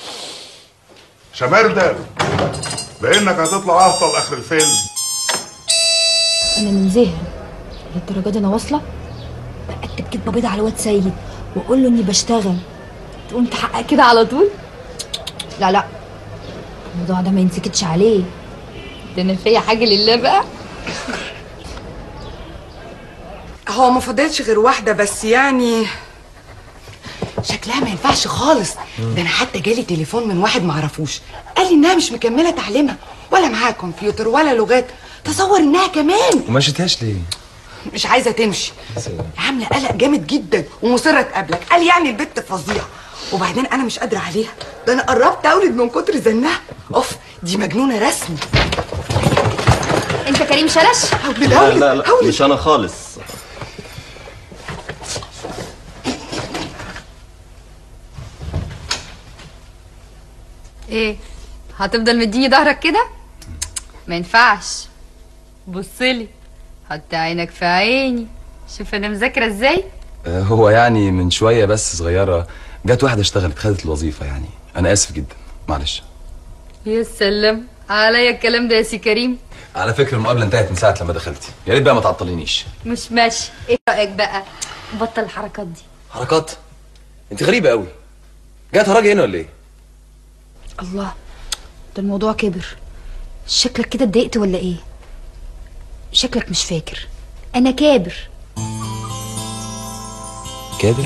شمردة باين انك هتطلع اهطل اخر الفيلم انا من زهر للدرجة دي انا واصلة اكتب كدبة بيضة على واد سيد واقول له اني بشتغل تقوم تحقق كده على طول لا لا الموضوع ده ما ينسكتش عليه ده انا فيا حاجة لله بقى هو ما فضلش غير واحده بس يعني شكلها ما ينفعش خالص ده انا حتى جالي تليفون من واحد ما اعرفوش قال لي انها مش مكمله تعليمها ولا معاها كمبيوتر ولا لغات تصور انها كمان وما شتهاش ليه؟ مش عايزه تمشي عامله قلق جامد جدا ومصره تقابلك قال يعني البت فظيعه وبعدين انا مش قادره عليها ده انا قربت اولد من كتر زنها اوف دي مجنونه رسمي انت كريم شلش لا لا لا مش انا خالص ايه هتفضل مديني ظهرك كده ما ينفعش بصلي حط عينك في عيني شوف انا مذاكره ازاي آه، هو يعني من شويه بس صغيره جت واحده اشتغلت خدت الوظيفه يعني انا اسف جدا معلش يا سلام عليا الكلام ده يا سي كريم على فكره المقابله انتهت من ساعه لما دخلتي يا ريت بقى ما تعطلينيش مش ماشي ايه رايك بقى بطل الحركات دي حركات انت غريبه قوي جاي تهرجي هنا ولا ايه الله ده الموضوع كبر شكلك كده اتضايقت ولا ايه شكلك مش فاكر انا كابر كابر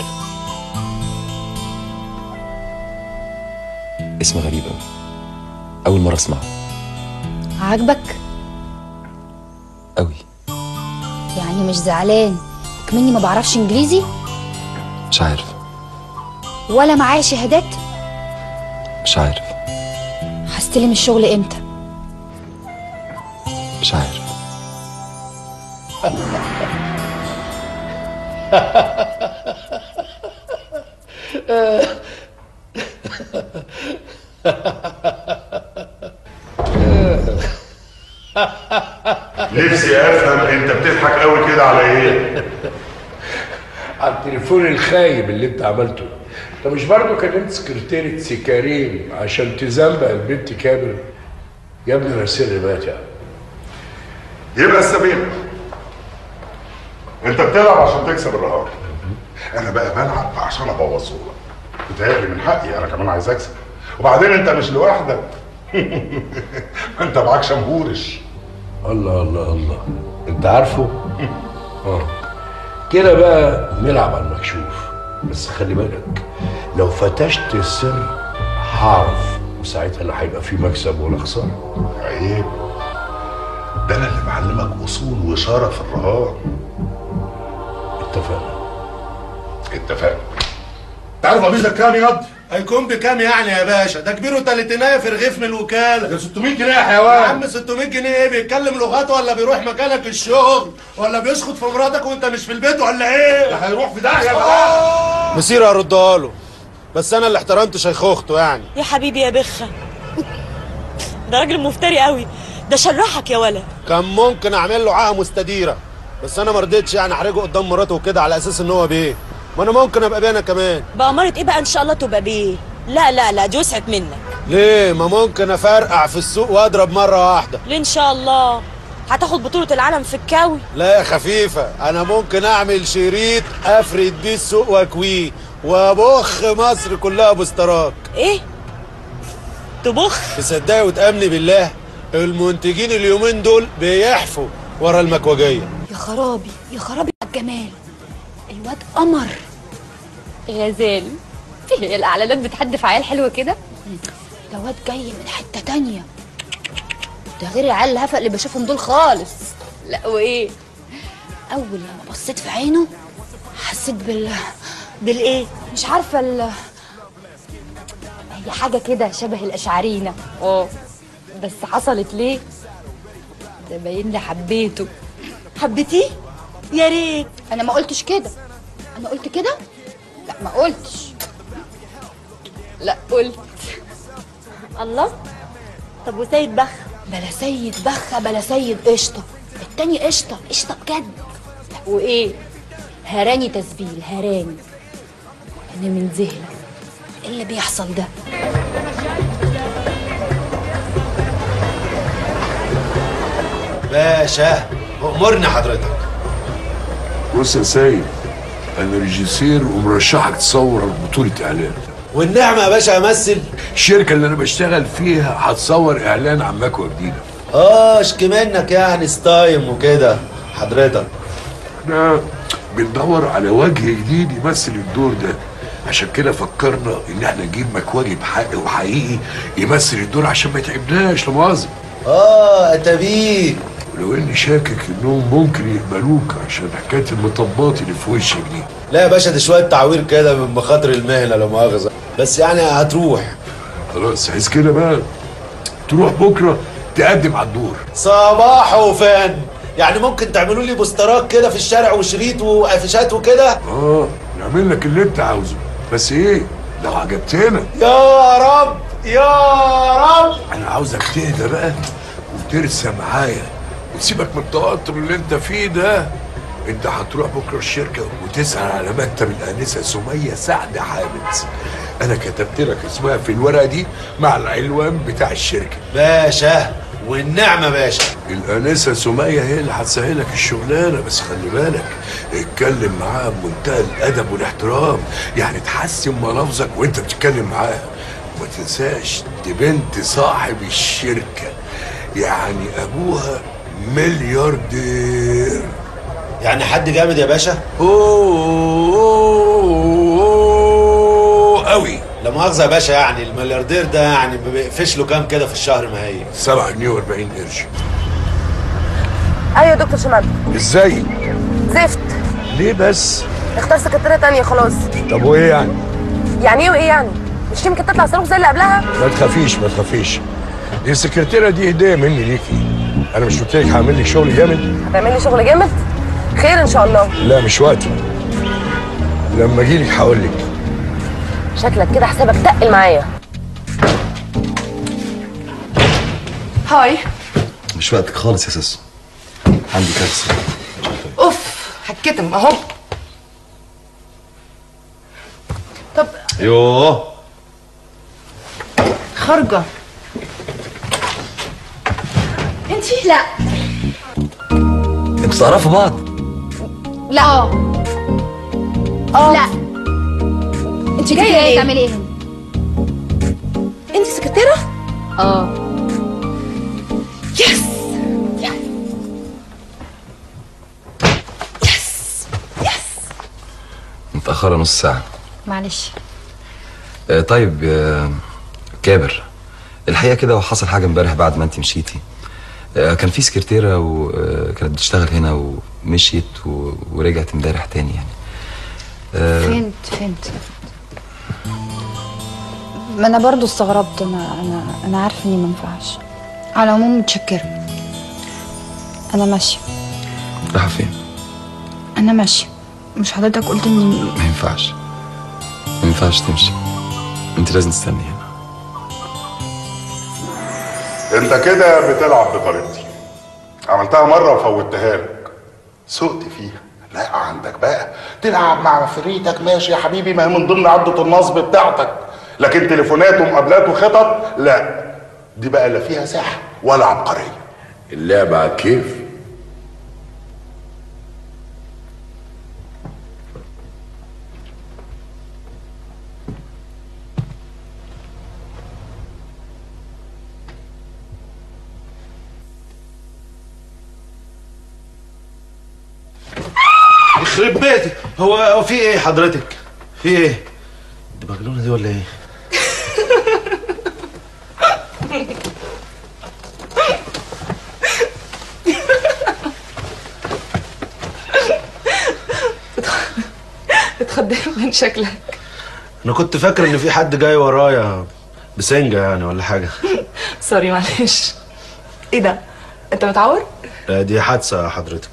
اسم غريب قوي اول مره اسمعه عاجبك قوي يعني مش زعلان كمني ما بعرفش انجليزي مش عارف ولا معايا شهادات مش عارف هستلم الشغل امتى مش عارف نفسي افهم انت بتضحك قوي كده على ايه على التليفون الخايب اللي انت عملته انت مش برضه كلمت سكرتيرة سي كريم عشان تزنبق البنت كامل يا ابني انا سر مات يعني يبقى السبيل انت بتلعب عشان تكسب الرهان انا بقى بلعب عشان ابوظه لك بتهيألي من حقي انا كمان عايز اكسب وبعدين انت مش لوحدك ما انت معاك شمهورش الله الله الله انت عارفه اه كده بقى نلعب على المكشوف بس خلي بالك لو فتشت السر هعرف وساعتها لا هيبقى في مكسب ولا خساره عيب ده انا اللي معلمك اصول وشرف الرهان اتفقنا اتفقنا تعرف قميصك كام ياض؟ هيكون بكام يعني يا باشا؟ ده كبيره تلاتينايه في رغيف من الوكاله ده 600 جنيه يا حيوان يا عم 600 جنيه ايه بيتكلم لغات ولا بيروح مكانك الشغل ولا بيشخط في مراتك وانت مش في البيت ولا ايه؟ ده هيروح في داهيه بقى مسير هردها له بس انا اللي احترمت شيخوخته يعني يا حبيبي يا بخة ده راجل مفتري قوي ده شرحك يا ولا كان ممكن اعمل له عاهه مستديره بس انا ما رضيتش يعني احرجه قدام مراته وكده على اساس ان هو بيه ما انا ممكن ابقى بيه انا كمان بأمارة ايه بقى ان شاء الله تبقى بيه لا لا لا دي وسعت منك ليه ما ممكن افرقع في السوق واضرب مره واحده ليه ان شاء الله هتاخد بطولة العالم في الكاوي لا يا خفيفه انا ممكن اعمل شريط افرد بيه السوق واكويه وابخ مصر كلها بوسترات ايه تبخ تصدقي وتامني بالله المنتجين اليومين دول بيحفوا ورا المكوجيه يا خرابي يا خرابي على الجمال الواد قمر غزال هي الاعلانات بتحدف عيال حلوه كده ده واد جاي من حته تانية ده غير العيال الهفق اللي بشوفهم دول خالص لا وايه اول لما بصيت في عينه حسيت بال بالايه مش عارفه ال هي حاجه كده شبه الاشعرينه اه بس حصلت ليه ده باين لي حبيته حبيتيه يا ريت انا ما قلتش كده انا قلت كده لا ما قلتش لا قلت الله طب وسيد بخ بلا سيد بخه بلا سيد قشطه التاني قشطه قشطه بجد وايه هراني تسبيل هراني انا من ذهلة ايه اللي بيحصل ده باشا امرني حضرتك بص يا سيد انا ريجيسير ومرشحك تصور بطولة اعلان والنعمة يا باشا امثل الشركة اللي انا بشتغل فيها هتصور اعلان عن مكوى جديدة اه اشكي منك يعني ستايم وكده حضرتك احنا بندور على وجه جديد يمثل الدور ده عشان كده فكرنا ان احنا نجيب مكواجي بحق وحقيقي يمثل الدور عشان ما يتعبناش لا مؤاخذة اه اتابيك ولو اني شاكك انهم ممكن يقبلوك عشان حكايه المطبات اللي في وشك دي لا يا باشا ده شويه تعوير كده من مخاطر المهنه لا مؤاخذه بس يعني هتروح خلاص عايز كده بقى تروح بكره تقدم على الدور صباح وفن يعني ممكن تعملوا لي بوسترات كده في الشارع وشريط وقفشات وكده اه نعمل لك اللي انت عاوزه بس ايه لو عجبتنا يا رب يا رب انا عاوزك تهدى بقى وترسى معايا وتسيبك من التوتر اللي انت فيه ده انت هتروح بكره الشركه وتسال على مكتب الانسه سميه سعد حامد انا كتبت لك اسمها في الورقه دي مع العنوان بتاع الشركه باشا والنعمه باشا الانسه سميه هي اللي هتسهلك الشغلانه بس خلي بالك اتكلم معاها بمنتهى الادب والاحترام يعني تحسن ملافظك وانت بتتكلم معاها وما تنساش دي بنت صاحب الشركه يعني ابوها ملياردير يعني حد جامد يا باشا اوه قوي لا مؤاخذه يا باشا يعني الملياردير ده يعني ما بيقفش له كام كده في الشهر ما هي 7 جنيه و40 قرش ايوه يا دكتور شمال ازاي زفت ليه بس اختار سكرتيره تانية خلاص طب وايه يعني يعني ايه وايه يعني مش يمكن تطلع صاروخ زي اللي قبلها ما تخافيش ما تخافيش دي السكرتيره دي هديه مني ليكي انا مش قلت لك هعمل لك شغل جامد هتعمل لي شغل جامد خير ان شاء الله لا مش وقتي لما اجي لك هقول لك شكلك كده حسابك تقل معايا هاي مش وقتك خالص يا ساسو عندي كارثه اوف هتكتم اهو طب يوه خارجه انتي لا انتوا تعرفوا بعض لا اه لا انت جايه ايه تعملي ايه هنا انت سكرتيره اه يس متأخرة نص ساعة معلش آه، طيب آه، كابر الحقيقه كده وحصل حاجه امبارح بعد ما انت مشيتي آه، كان في سكرتيره وكانت بتشتغل هنا ومشيت و- ورجعت امبارح تاني يعني آه، فهمت فهمت ما انا برضو استغربت انا انا انا عارفه اني ما ينفعش على العموم متشكره انا ماشيه رايحه فين انا ماشيه مش حضرتك قلت اني ما ينفعش ما ينفعش تمشي انت لازم تستني هنا انت كده بتلعب بطريقتي عملتها مره وفوتها لك سقت فيها لا عندك بقى تلعب مع فريتك ماشي يا حبيبي ما هي من ضمن عدة النصب بتاعتك لكن تليفونات ومقابلات وخطط لا دي بقى لا فيها سحر ولا عبقريه اللعبة على كيف يخرب بيتك هو هو في ايه حضرتك في ايه دي مجنونه دي ولا ايه اتخضيت من شكلك انا كنت فاكر ان في حد جاي ورايا بسنجه يعني ولا حاجه سوري معلش ايه ده انت متعور لا دي حادثه حضرتك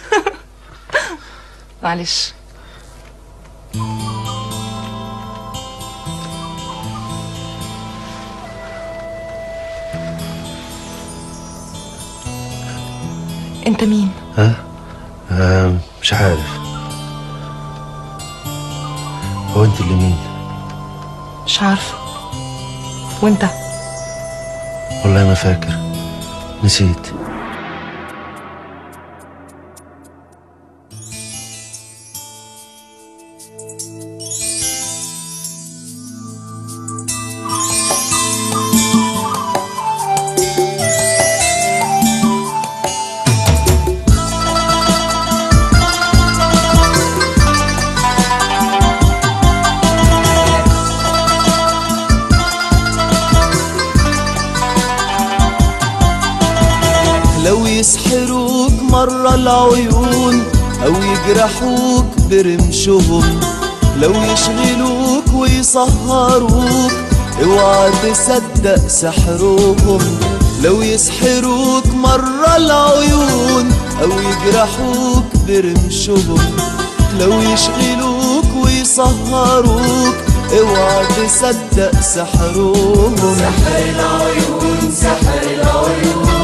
معلش انت مين ها آه مش عارف هو انت اللي مين مش عارفه وانت والله ما فاكر نسيت لو يسحروك مرة العيون أو يجرحوك برمشهم لو يشغلوك ويسهروك اوعى تصدق سحرهم لو يسحروك مرة العيون أو يجرحوك برمشهم لو يشغلوك ويسهروك اوعى تصدق سحرهم سحر العيون سحر العيون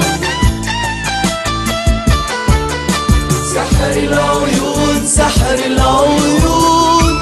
سحر العيون سحر العيون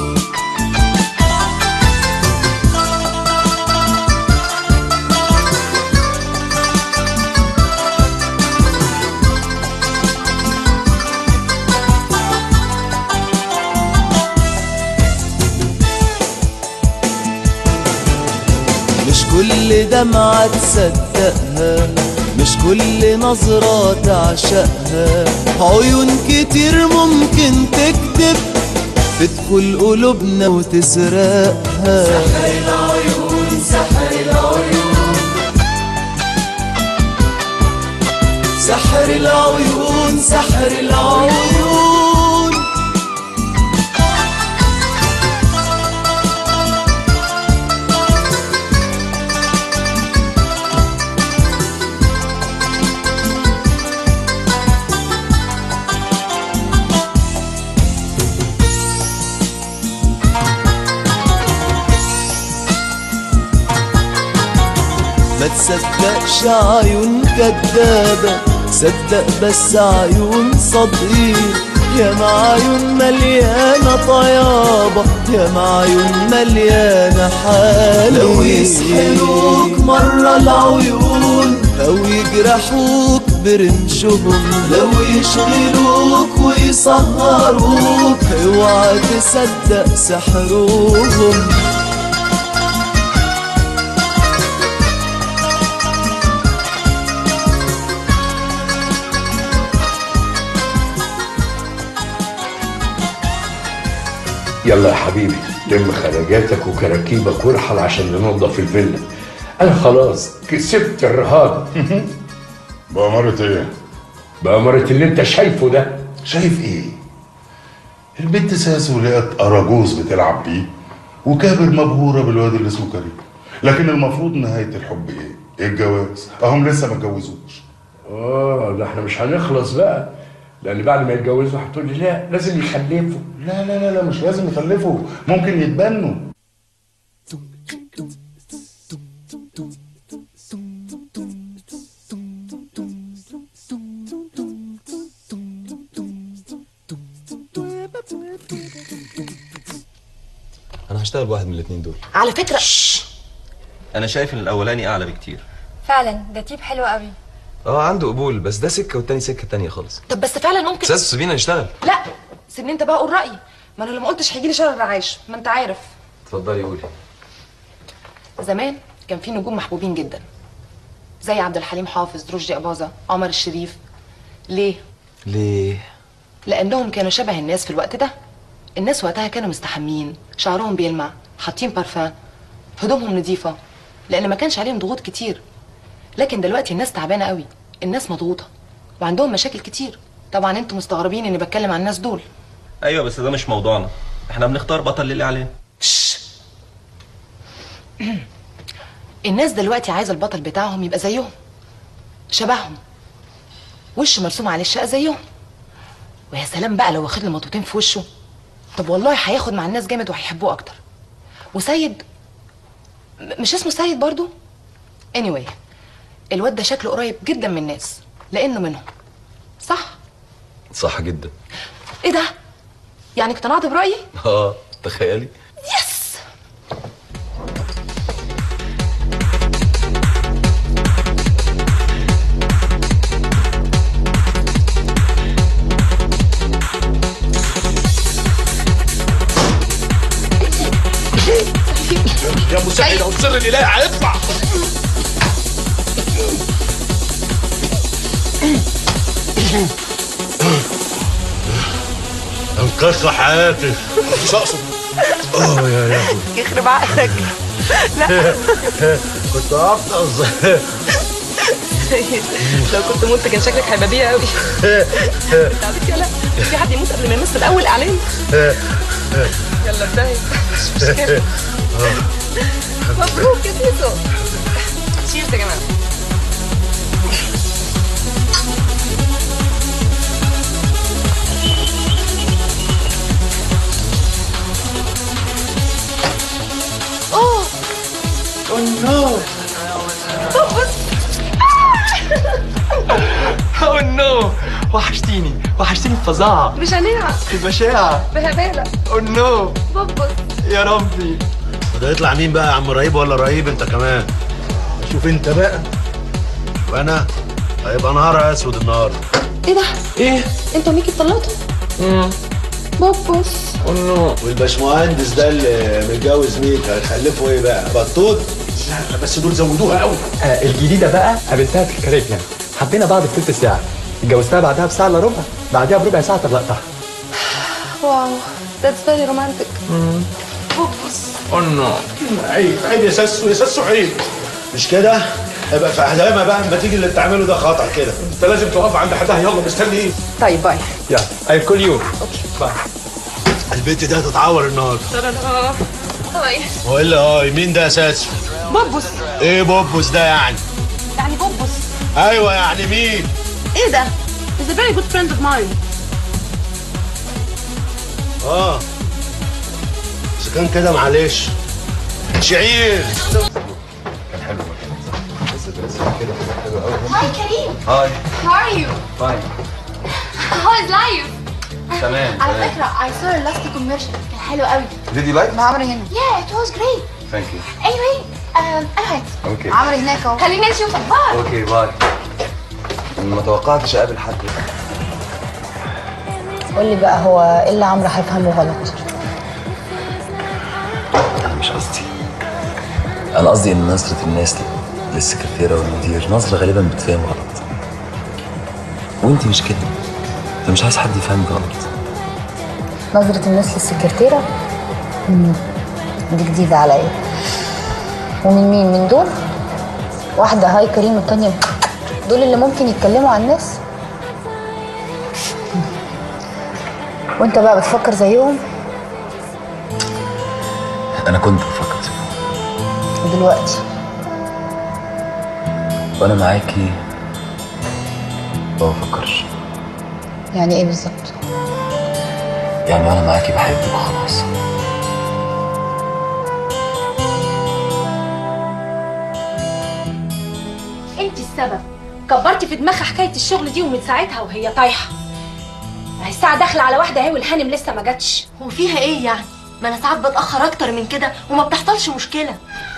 مش كل دمعة تصدقها مش كل نظرة تعشقها عيون كتير ممكن تكذب تدخل قلوبنا وتسرقها سحر العيون سحر العيون سحر العيون سحر العيون ما تصدقش عيون كدابة صدق بس عيون صادقين يا معيون مليانة طيابة يا معيون مليانة حالي لو يسحروك مرة العيون أو يجرحوك برمشهم لو يشغلوك ويسهروك اوعى تصدق سحرهم يلا يا حبيبي لم خرجاتك وكراكيبك وارحل عشان ننظف الفيلا انا خلاص كسبت الرهان بأمارة ايه؟ بأمارة اللي انت شايفه ده شايف ايه؟ البنت ساسو لقت اراجوز بتلعب بيه وكابر مبهورة بالواد اللي اسمه كريم لكن المفروض نهاية الحب ايه؟ الجواز اهم لسه ما اتجوزوش اه ده احنا مش هنخلص بقى لان بعد ما يتجوزوا هتقول لي لا لازم يخلفوا لا لا لا لا مش لازم يخلفوا ممكن يتبنوا انا هشتغل بواحد من الاثنين دول على فكره انا شايف ان الاولاني اعلى بكتير فعلا ده تيب حلو قوي اه عنده قبول بس ده سكه والتاني سكه تانية خالص طب بس فعلا ممكن استاذ سيبينا نشتغل لا سيبني انت بقى قول رايي ما انا لو ما قلتش هيجي لي شر الرعاش ما انت عارف اتفضلي قولي زمان كان في نجوم محبوبين جدا زي عبد الحليم حافظ رشدي اباظه عمر الشريف ليه ليه لانهم كانوا شبه الناس في الوقت ده الناس وقتها كانوا مستحمين شعرهم بيلمع حاطين بارفان هدومهم نظيفه لان ما كانش عليهم ضغوط كتير لكن دلوقتي الناس تعبانه قوي الناس مضغوطه وعندهم مشاكل كتير طبعا انتوا مستغربين اني بتكلم عن الناس دول ايوه بس ده مش موضوعنا احنا بنختار بطل للاعلان الناس دلوقتي عايزه البطل بتاعهم يبقى زيهم شبههم وش مرسوم عليه الشقه زيهم ويا سلام بقى لو واخد له مطوتين في وشه طب والله هياخد مع الناس جامد وهيحبوه اكتر وسيد م- مش اسمه سيد برضو anyway الواد ده شكله قريب جدا من الناس لانه منهم صح صح جدا ايه ده يعني اقتنعت برايي اه تخيلي يس يا مساعد اهو السر الالهي هيطلع انقذت حياتي مش اقصد اه يا يا يخرب عقلك لا كنت افطس لو كنت مت كان شكلك هيبقى بيه قوي انت عبيط يلا في حد يموت قبل ما يمثل اول اعلان يلا ابدأي مش مشكله مبروك يا سيسو تشيرز يا جماعه اوه اوه نو اوه نو وحشتيني وحشتيني بفظاعة مش هنلعب ببشاعة بهبالة اوه نو ببص يا ربي ده يطلع مين بقى يا عم رهيب ولا رهيب انت كمان شوف انت بقى وانا هيبقى نهار اسود النهارده ايه ده؟ ايه؟ انتوا ميكي اتطلقتوا؟ امم بوبوس نو والباشمهندس ده اللي متجوز ميك هيخلفوا ايه بقى بطوط لا بس دول زودوها قوي آه الجديدة بقى قابلتها في الكاريبيان حبينا بعض في تلت ساعة اتجوزتها بعدها بساعة الا ربع بعدها بربع ساعة طلقتها واو ذاتس فيري رومانتك بوبوس اوه نو عيب عيب يا ساسو يا ساسو عيب مش كده يبقى في احلامها بقى اما تيجي اللي بتعمله ده خطر كده انت لازم تقف عند حدها يلا مستني ايه طيب باي يلا اي كول يو باي البنت دي هتتعور النهارده باي هو ايه اللي اه مين ده اساسا بوبوس ايه بوبوس ده يعني يعني بوبوس ايوه يعني مين ايه ده؟ He's a very good friend of mine اه اذا كان كده معلش شعير هاي كريم هاي How are you? فاين How is life? تمام على تمام فكرة I saw your last commercial كان حلو قوي Did you like? مع عمرو هنا Yeah it was great Thank you Anyway um, أنا اوكي عمرو هناك اهو خلينا نشوفك باي اوكي باي ما توقعتش اقابل حد قول لي بقى هو ايه اللي عمرو هيفهمه غلط انا مش قصدي انا قصدي ان نظرة الناس للسكرتيرة والمدير نظرة غالبا بتفهم غلط وانت مش كده انت مش عايز حد يفهمك غلط نظرة الناس للسكرتيرة مم، دي جديدة عليا ومن مين من دول واحدة هاي كريم والتانية دول اللي ممكن يتكلموا عن الناس وانت بقى بتفكر زيهم انا كنت بفكر زي دلوقتي وانا معاكي ما بفكرش يعني ايه بالظبط يعني وانا معاكي بحبك وخلاص انت السبب كبرتي في دماغها حكايه الشغل دي ومن ساعتها وهي طايحه ما هي الساعه داخله على واحده اهي والهانم لسه ما جاتش هو فيها ايه يعني ما انا ساعات بتاخر اكتر من كده وما بتحصلش مشكله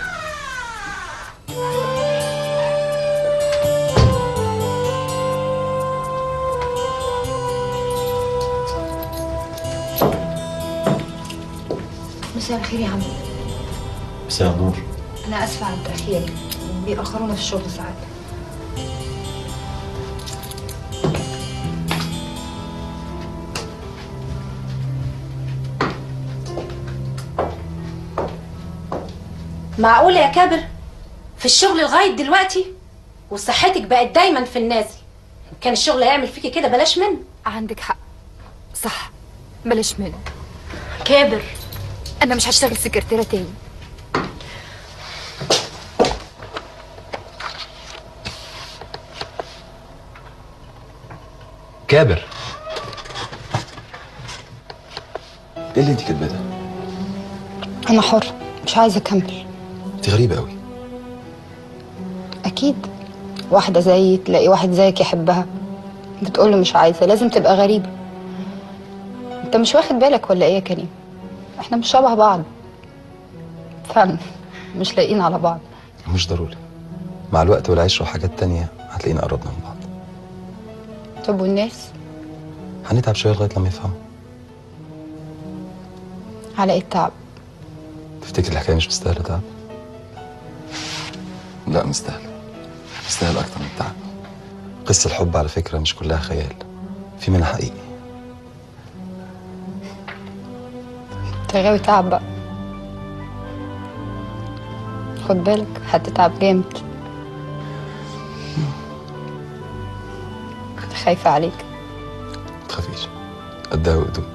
مساء الخير يا عم مساء النور انا اسفه على التاخير بيأخرونا في الشغل ساعات معقوله يا كابر في الشغل لغايه دلوقتي وصحتك بقت دايما في النازل كان الشغل هيعمل فيكي كده بلاش منه عندك حق صح بلاش منه كابر انا مش هشتغل سكرتيره تاني كابر ايه اللي انت كاتباه ده؟ انا حر مش عايزه اكمل انت غريبه قوي اكيد واحده زيي تلاقي واحد زيك يحبها بتقول له مش عايزه لازم تبقى غريبه انت مش واخد بالك ولا ايه يا كريم احنا مش شبه بعض فعلا مش لاقيين على بعض مش ضروري مع الوقت والعشره وحاجات تانية هتلاقينا قربنا من بعض طب والناس هنتعب شويه لغايه لما يفهموا على ايه التعب تفتكر الحكايه مش مستاهله تعب لا مستاهله مستاهله اكتر من التعب قصه الحب على فكره مش كلها خيال في منها حقيقي انت غاوي تعب بقى خد بالك هتتعب جامد كنت خايفة عليك متخافيش قدها وقدود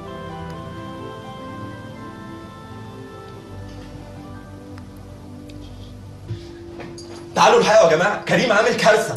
تعالوا الحقوا يا جماعه كريم عامل كارثه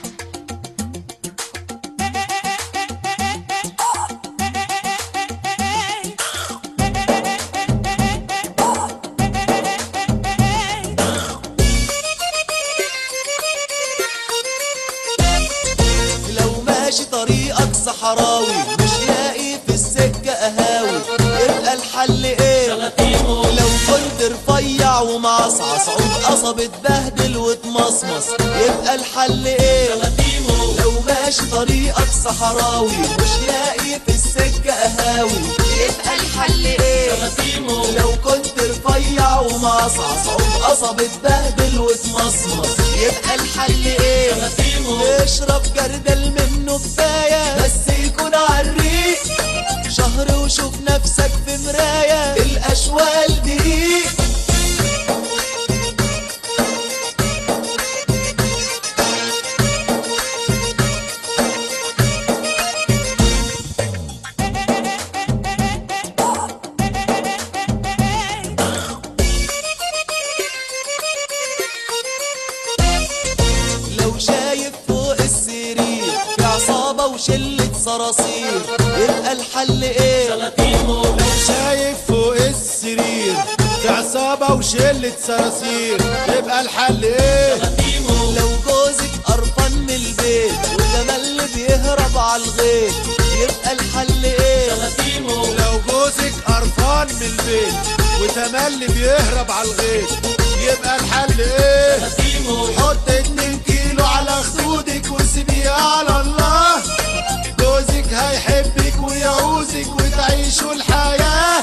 لو ماشي طريقك صحراوي مش لاقي في السكة قهاوي يبقى الحل ايه لو كنت رفيع ومعصعص عود قصب اتبهدل واتمصمص يبقى الحل ايه لو ماشي طريقك صحراوي مش لاقي في السكة قهاوي يبقى الحل ايه لو كنت رفيع ومعصعص عود قصب اتبهدل واتمصمص يبقى الحل ايه اشرب جردل منه كفاية بس يكون عالريق شهر وشوف نفسك في مراية الأشوال دي لو شايف فوق السرير في عصابة وشلة صراصير يبقى الحل ايه لو شايف فوق السرير في عصابة وشلة صراصير يبقى الحل ايه لو جوزك قرفان من البيت وجمال بيهرب على الغيط يبقى الحل ايه لو جوزك قرفان من البيت وتملي بيهرب على الغيط يبقى الحل ايه حط اتنين كيلو على خدودك وسيبيه على الله جوزك هيحبك ويعوزك وتعيشوا الحياة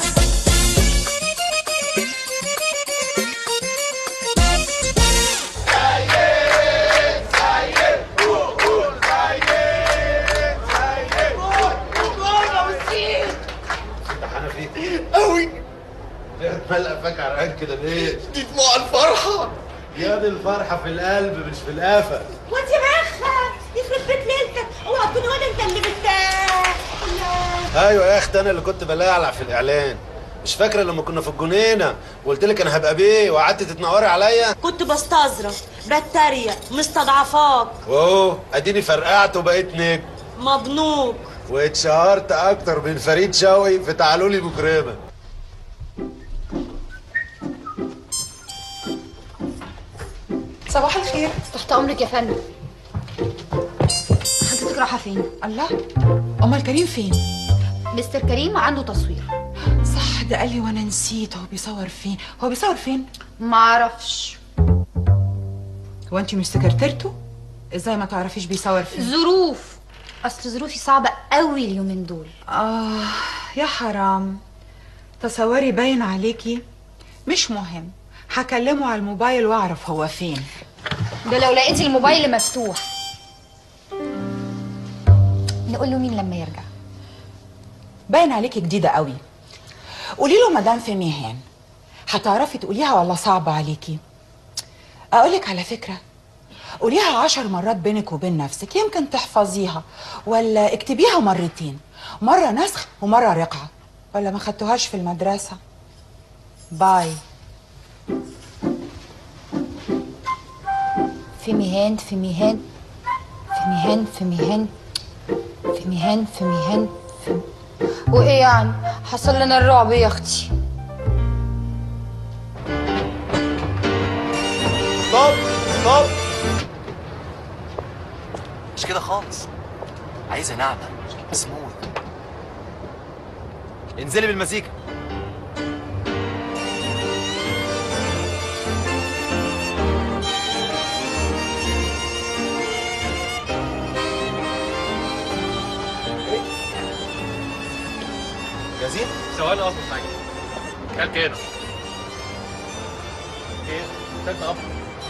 قوي ملقى فاك عرقان كده ليه؟ دي دموع الفرحة يا دي الفرحه في القلب مش في القفا وانت بخة يخرب بيت ليلتك اوعى تكون ولا انت اللي بت ايوه يا اختي انا اللي كنت بلعلع في الاعلان مش فاكره لما كنا في الجنينه وقلت لك انا هبقى بيه وقعدت تتنوري عليا كنت بستظرف بتريق مستضعفاك واهو اديني فرقعت وبقيت نجم مبنوك واتشهرت اكتر من فريد شوقي في تعالوا لي بكرامه صباح الخير تحت امرك يا فندم حضرتك رايحه فين الله امال كريم فين مستر كريم عنده تصوير صح ده قال لي وانا نسيت هو بيصور فين هو بيصور فين معرفش هو انت مش سكرتيرته ازاي ما تعرفيش بيصور فين ظروف اصل ظروفي صعبه قوي اليومين دول اه يا حرام تصوري باين عليكي مش مهم هكلمه على الموبايل واعرف هو فين ده لو لقيتي الموبايل مفتوح نقول له مين لما يرجع باين عليكي جديده قوي قولي له مدام في مهان هتعرفي تقوليها ولا صعبه عليكي اقولك على فكره قوليها عشر مرات بينك وبين نفسك يمكن تحفظيها ولا اكتبيها مرتين مرة نسخ ومرة رقعة ولا ما خدتوهاش في المدرسة باي في مهان في مهان في مهان في مهان في مهان في مهان في وايه يعني حصل لنا الرعب يا اختي ستوب ستوب مش كده خالص عايزه ناعمه سموث انزلي بالمزيكا جاهزين؟ ثواني اصلا حاجه كلت هنا ايه كلت اب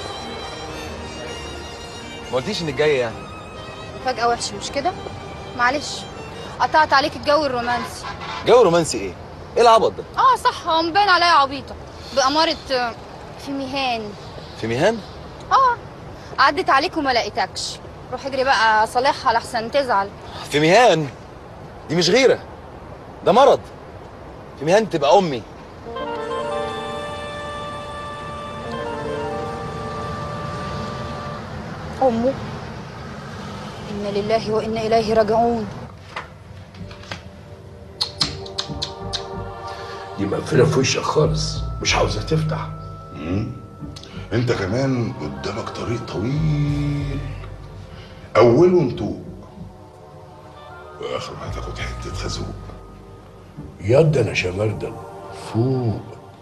ما قلتيش انك جايه يعني فجأة وحشة مش كده؟ معلش قطعت عليك الجو الرومانسي جو رومانسي ايه؟ ايه العبط ده؟ اه صح هو مبين عليا عبيطة بأمارة آه، في مهان في ميهان؟ اه عدت عليك وما لقيتكش روح اجري بقى صالحها لحسن تزعل في ميهان دي مش غيره ده مرض في ميهان تبقى امي أمه إنا لله وإنا إليه راجعون دي مقفله في وشك خالص مش عاوزه تفتح مم. انت كمان قدامك طريق طويل اوله نتوء واخره هتاخد حته خازوق يد انا شمردل فوق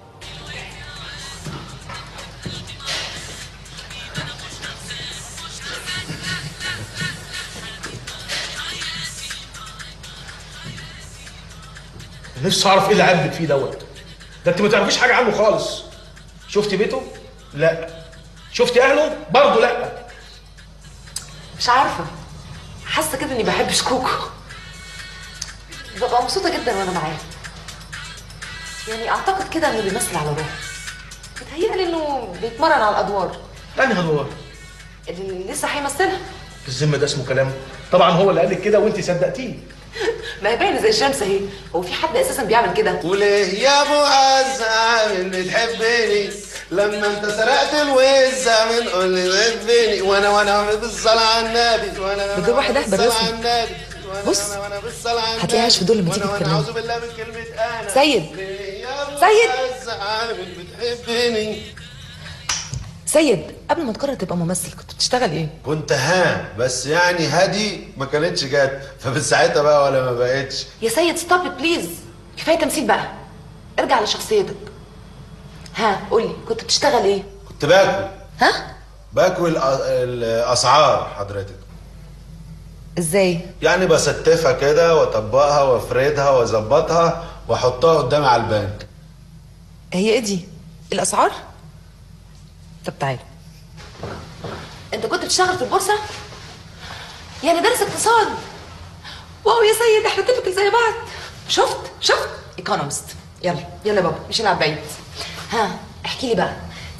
نفسي اعرف ايه اللي عاجبك فيه دوت ده انت ما تعرفيش حاجه عنه خالص شفتي بيته لا شفتي اهله برضه لا مش عارفة حاسة كده اني بحب شكوكو ببقى مبسوطة جدا وانا معاه يعني اعتقد كده انه بيمثل على روحه بيتهيألي انه بيتمرن على الادوار انهي ادوار اللي لسه هيمثلها الذمه ده اسمه كلام طبعا هو اللي قالك كده وانت صدقتيه ما هي باينه زي الشمس اهي هو في حد اساسا بيعمل كده وليه يا معز عامل بتحبني لما انت سرقت الوزة من قول لي بتحبني وانا وانا بالصلاة على النبي وانا بتجيب واحد اهبل بالصلاة رسمي. على النبي بص بالصلاة على النبي هتلاقيهاش في دول لما تيجي وانا تكلمني. اعوذ بالله من كلمة انا سيد يا سيد معز عامل بتحبني سيد قبل ما تقرر تبقى ممثل كنت بتشتغل ايه؟ كنت ها بس يعني هادي ما كانتش جت فمن ساعتها بقى ولا ما بقتش يا سيد ستوب بليز كفايه تمثيل بقى ارجع لشخصيتك ها قولي كنت بتشتغل ايه؟ كنت باكل ها؟ باكل الأ- الاسعار حضرتك ازاي؟ يعني بستفها كده واطبقها وافردها واظبطها واحطها قدامي على البنك هي ايه دي؟ الاسعار؟ طب تعالى انت كنت بتشتغل في البورصه؟ يعني دارس اقتصاد واو يا سيد احنا تلفك زي بعض شفت شفت ايكونومست يلا يلا يا بابا مش نلعب بعيد ها احكي لي بقى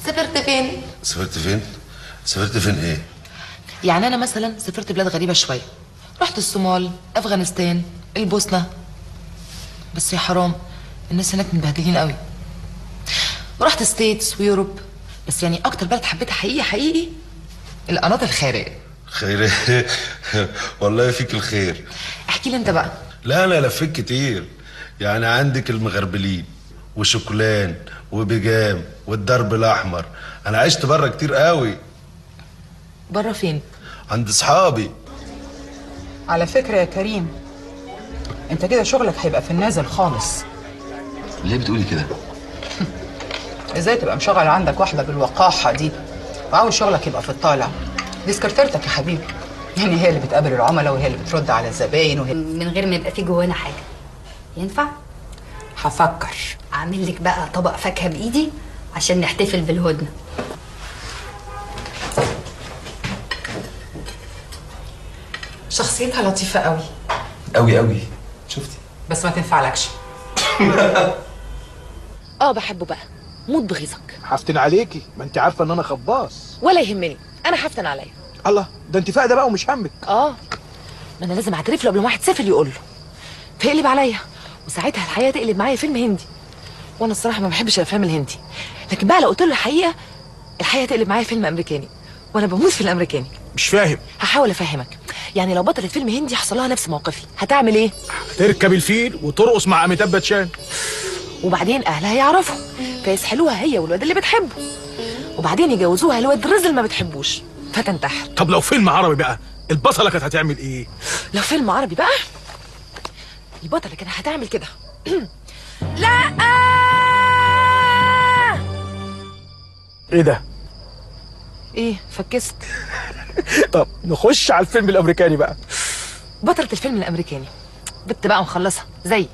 سافرت فين سافرت فين؟ سافرت فين ايه؟ يعني انا مثلا سافرت بلاد غريبه شويه رحت الصومال افغانستان البوسنه بس يا حرام الناس هناك مبهدلين قوي ورحت ستيتس ويوروب بس يعني اكتر بلد حبيتها حقيقي حقيقي القناة الخيرية خير والله فيك الخير احكي لي انت بقى لا انا لفيت كتير يعني عندك المغربلين وشوكولان وبجام والدرب الاحمر انا عشت بره كتير قوي بره فين عند اصحابي على فكرة يا كريم انت كده شغلك هيبقى في النازل خالص ليه بتقولي كده؟ ازاي تبقى مشغل عندك واحدة بالوقاحة دي وعاوز شغلك يبقى في الطالع دي سكرتيرتك يا حبيبي يعني هي اللي بتقابل العملاء وهي اللي بترد على الزباين وهي من غير ما يبقى في جوانا حاجه ينفع هفكر اعمل لك بقى طبق فاكهه بايدي عشان نحتفل بالهدنه شخصيتها لطيفة قوي قوي قوي شفتي بس ما تنفعلكش اه بحبه بقى موت بغيظك حفتن عليكي ما انت عارفه ان انا خباص ولا يهمني انا هفتن عليا الله ده انت فاقده بقى ومش همك اه ما انا لازم اعترف له قبل ما واحد سافل يقول له فيقلب عليا وساعتها الحياه تقلب معايا فيلم هندي وانا الصراحه ما بحبش الافلام الهندي لكن بقى لو قلت له الحقيقه الحياه تقلب معايا فيلم امريكاني وانا بموت في الامريكاني مش فاهم هحاول افهمك يعني لو بطلت فيلم هندي حصل لها نفس موقفي هتعمل ايه تركب الفيل وترقص مع اميتاب باتشان وبعدين اهلها يعرفوا فيسحلوها هي والواد اللي بتحبه وبعدين يجوزوها الواد رزل ما بتحبوش فتنتحر طب لو فيلم عربي بقى البطله كانت هتعمل ايه لو فيلم عربي بقى البطلة كانت هتعمل كده لا ايه ده ايه فكست طب نخش على الفيلم الامريكاني بقى بطلة الفيلم الامريكاني بنت بقى مخلصة زي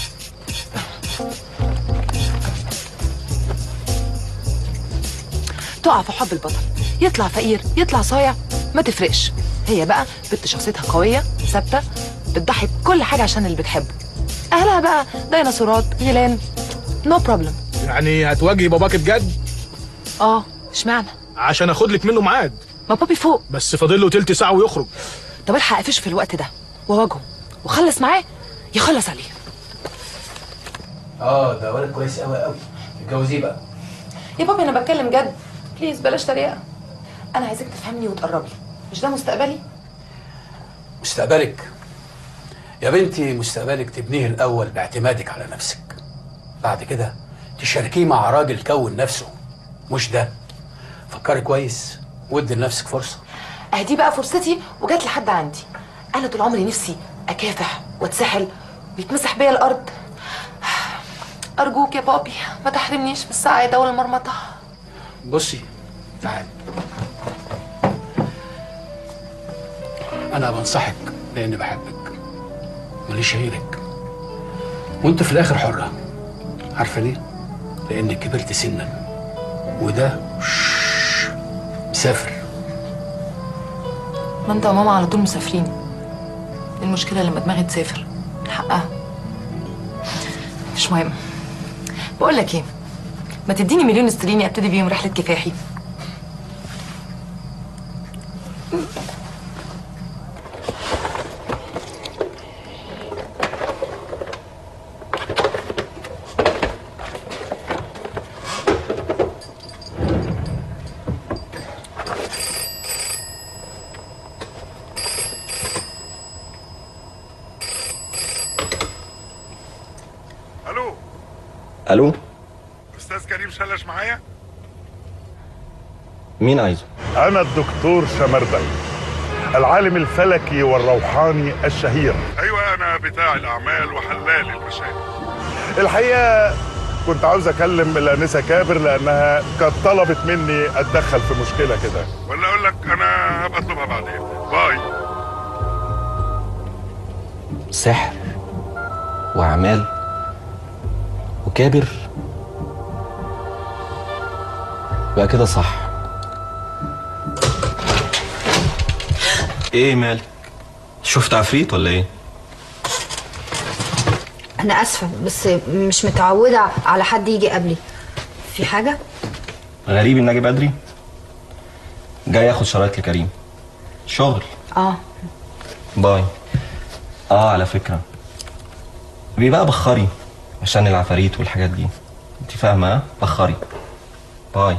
تقع في حب البطل يطلع فقير يطلع صايع ما تفرقش هي بقى بنت شخصيتها قوية ثابتة بتضحي بكل حاجة عشان اللي بتحبه أهلها بقى ديناصورات غيلان نو no بروبلم يعني هتواجهي باباك بجد اه اشمعنى عشان اخد لك منه ميعاد ما بابي فوق بس فاضل له تلت ساعه ويخرج طب الحق اقفشه في الوقت ده واواجهه وخلص معاه يخلص عليه اه ده ولد كويس قوي قوي اتجوزيه بقى يا بابي انا بتكلم جد بليز بلاش تريقه انا عايزاك تفهمني وتقربي مش ده مستقبلي مستقبلك يا بنتي مستقبلك تبنيه الاول باعتمادك على نفسك بعد كده تشاركيه مع راجل كون نفسه مش ده فكري كويس وادي لنفسك فرصه اهدي بقى فرصتي وجات لحد عندي انا طول عمري نفسي اكافح واتسحل ويتمسح بيا الارض ارجوك يا بابي ما تحرمنيش من السعاده والمرمطه بصي تعالي انا بنصحك لاني بحبك ماليش غيرك وانت في الاخر حره عارفه ليه لانك كبرت سنا وده شش، مسافر ما انت وماما على طول مسافرين المشكله لما دماغي تسافر حقها مش مهم بقول لك ايه ما تديني مليون استرليني ابتدي بيهم رحله كفاحي الو الو استاذ كريم شلش معايا مين عايزه انا الدكتور شمردل العالم الفلكي والروحاني الشهير ايوه انا بتاع الاعمال وحلال المشاكل الحقيقه كنت عاوز اكلم الانسه كابر لانها كانت طلبت مني اتدخل في مشكله كده ولا اقول لك انا هبقى اطلبها بعدين باي سحر وأعمال وكابر بقى كده صح ايه مالك شفت عفريت ولا ايه انا اسفه بس مش متعوده على حد يجي قبلي في حاجه غريب ان اجي بدري جاي اخد شرايط لكريم شغل اه باي اه على فكره بيبقى بخري عشان العفاريت والحاجات دي انت فاهمه ها؟ بخري باي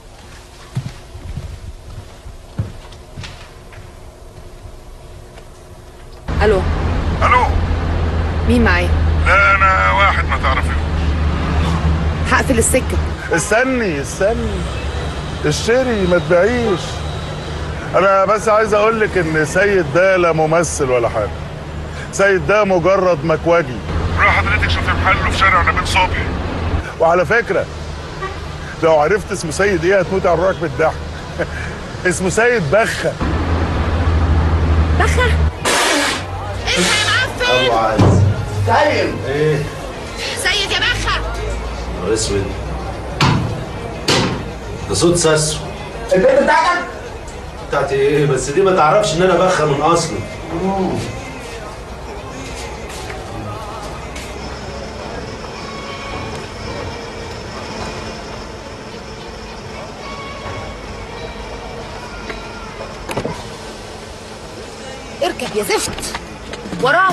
الو الو مين معايا لا انا واحد ما تعرفيه هقفل السكه استني استني اشتري ما تبيعيش انا بس عايز اقول لك ان سيد ده لا ممثل ولا حاجه سيد ده مجرد مكواجي روح حضرتك شوفي محله في شارع نبيل صبحي وعلى فكره لو عرفت اسمه سيد ايه هتموتي على روحك من الضحك اسمه سيد بخه بخه ابو عز سيد ايه سيد يا بخه نهار اسود ده صوت ساسو البيت بتاعتك بتاعتي ايه بس دي ما تعرفش ان انا بخه من اصله اركب يا زفت وراه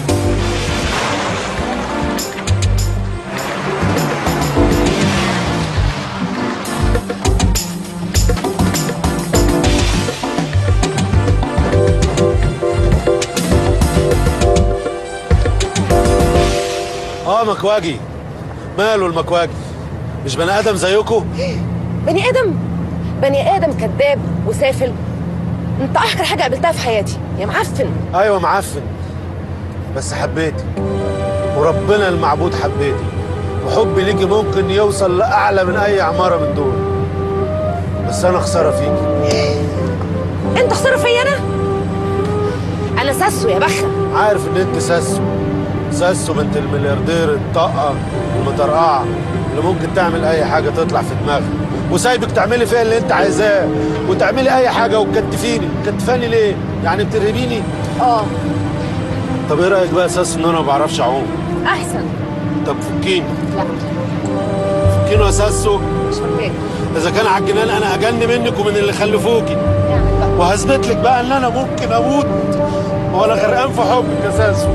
اه مكواجي ماله المكواجي مش بني ادم زيكم بني ادم بني ادم كذاب وسافل انت احقر حاجه قابلتها في حياتي يا معفن ايوه معفن بس حبيتك وربنا المعبود حبيتي وحبي ليكي ممكن يوصل لاعلى من اي عماره من دول بس انا خساره فيكي انت خساره فيا انا انا ساسو يا بخه عارف ان انت ساسو ساسو بنت الملياردير الطاقه المطرقعه اللي ممكن تعمل اي حاجه تطلع في دماغها وسايبك تعملي فيها اللي انت عايزاه وتعملي اي حاجه وتكتفيني كتفاني ليه يعني بترهبيني اه طب ايه رايك بقى يا ساسو ان انا ما بعرفش اعوم احسن طب فكيني لا فكيني يا ساسو مش فاهماك اذا كان على الجنان انا اجن منك ومن اللي خلفوكي وهثبت لك بقى ان انا ممكن اموت وانا غرقان في حبك يا ساسو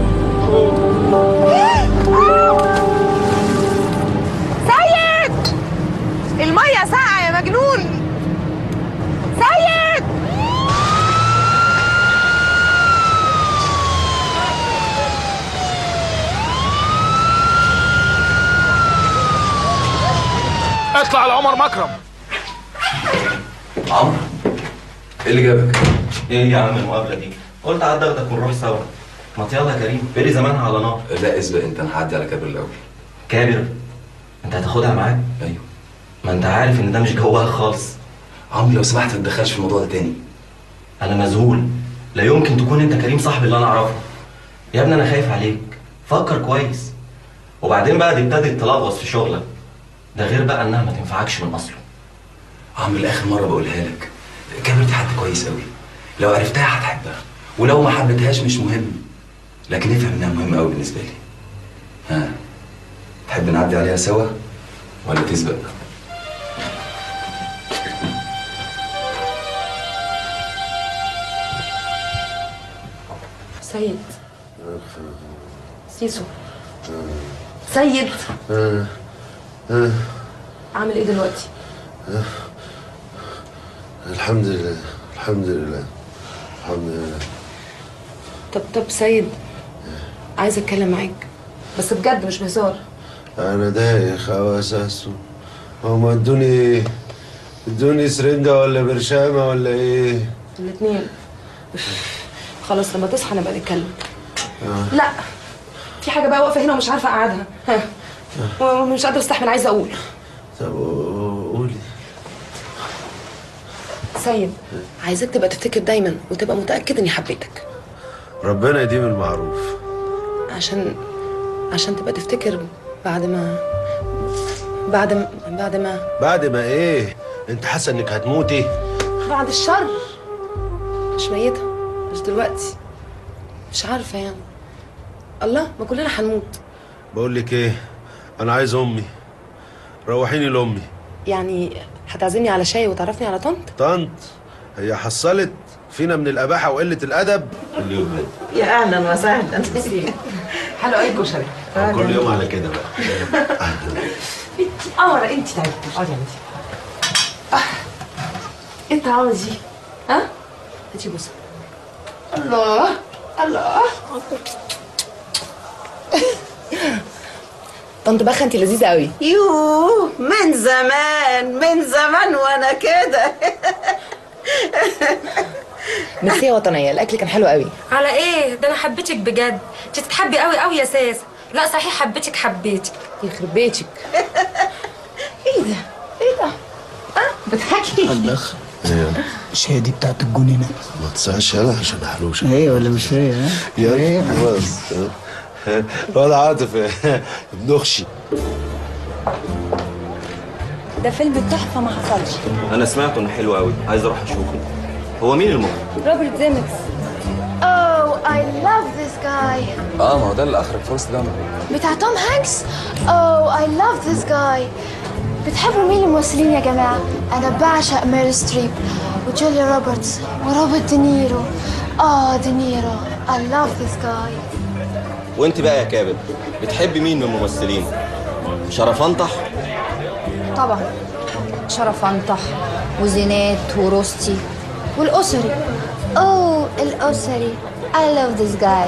سيد الميه ساقعه يا مجنون سيد اطلع لعمر مكرم عمرو ايه اللي جابك؟ ايه يا عم المقابله دي؟ قلت عدى اخدك ونروح سوا ما يلا يا كريم بقالي زمانها على نار لا اسبق انت انا هعدي على كابر الاول كابر انت هتاخدها معاك؟ ايوه ما انت عارف ان ده مش جوها خالص عمرو لو سمحت ما تدخلش في الموضوع ده تاني انا مذهول لا يمكن تكون انت كريم صاحبي اللي انا اعرفه يا ابني انا خايف عليك فكر كويس وبعدين بقى دي ابتدت تلغوص في شغلك ده غير بقى انها ما تنفعكش من اصله عمرو لاخر مره بقولها لك كابر دي حد كويس قوي لو عرفتها هتحبها ولو ما حبيتهاش مش مهم لكن افهم انها مهمه قوي بالنسبه لي ها تحب نعدي عليها سوا ولا تسبق سيد سيسو سيد عامل ايه دلوقتي الحمد لله الحمد لله الحمد لله طب طب سيد عايزه اتكلم معاك بس بجد مش بهزار انا دايخ أوي يا ساسو هما ادوني ايه ادوني سرنجة ولا برشامة ولا ايه الاثنين خلاص لما تصحى نبقى نتكلم آه. لا في حاجه بقى واقفه هنا ومش عارفه اقعدها ها ومش قادره استحمل عايزه اقول طب قولي سيد عايزاك تبقى تفتكر دايما وتبقى متاكد اني حبيتك ربنا يديم المعروف عشان عشان تبقى تفتكر بعد ما بعد ما بعد ما بعد ما ايه انت حاسه انك هتموتي بعد الشر مش ميتة مش دلوقتي مش عارفة يعني الله ما كلنا هنموت بقول لك ايه انا عايز امي روحيني لامي يعني هتعزمني على شاي وتعرفني على طنط طنط هي حصلت فينا من الاباحه وقله الادب كل يوم يا اهلا وسهلا حلو قوي الكشري كل يوم على كده بقى قمر انت تعبتي اقعدي يا بنتي آه. انت عاوز ايه؟ ها؟ هاتي بوسه الله الله طنط بخ انت لذيذه قوي يوه من زمان من زمان وانا كده ميرسي يا وطنيه الاكل كان حلو قوي على ايه ده انا حبيتك بجد انت تتحبي قوي قوي يا ساس لا صحيح حبيتك حبيتك يخرب بيتك ايه ده ايه ده بتحكي البخ مش هي دي بتاعت الجنينة ما تسعش يلا عشان احلوش هي ولا مش هي ها؟ يلا خلاص الواد عاطف ابن اختي ده فيلم تحفه ما حصلش انا سمعته انه حلو قوي عايز اروح اشوفه هو مين المخرج روبرت زيمكس Oh, I love this guy. اه ما هو ده اللي اخرج فورست جامب بتاع توم هانكس. Oh, I love this guy. بتحبوا مين الممثلين يا جماعة؟ أنا بعشق ميري ستريب وجوليا روبرتس وروبرت دينيرو. آه دينيرو. I love this guy. وانت بقى يا كابل بتحبي مين من الممثلين شرف انطح طبعا شرف انطح وزينات وروستي والاسري Oh, الأسري. I love this guy.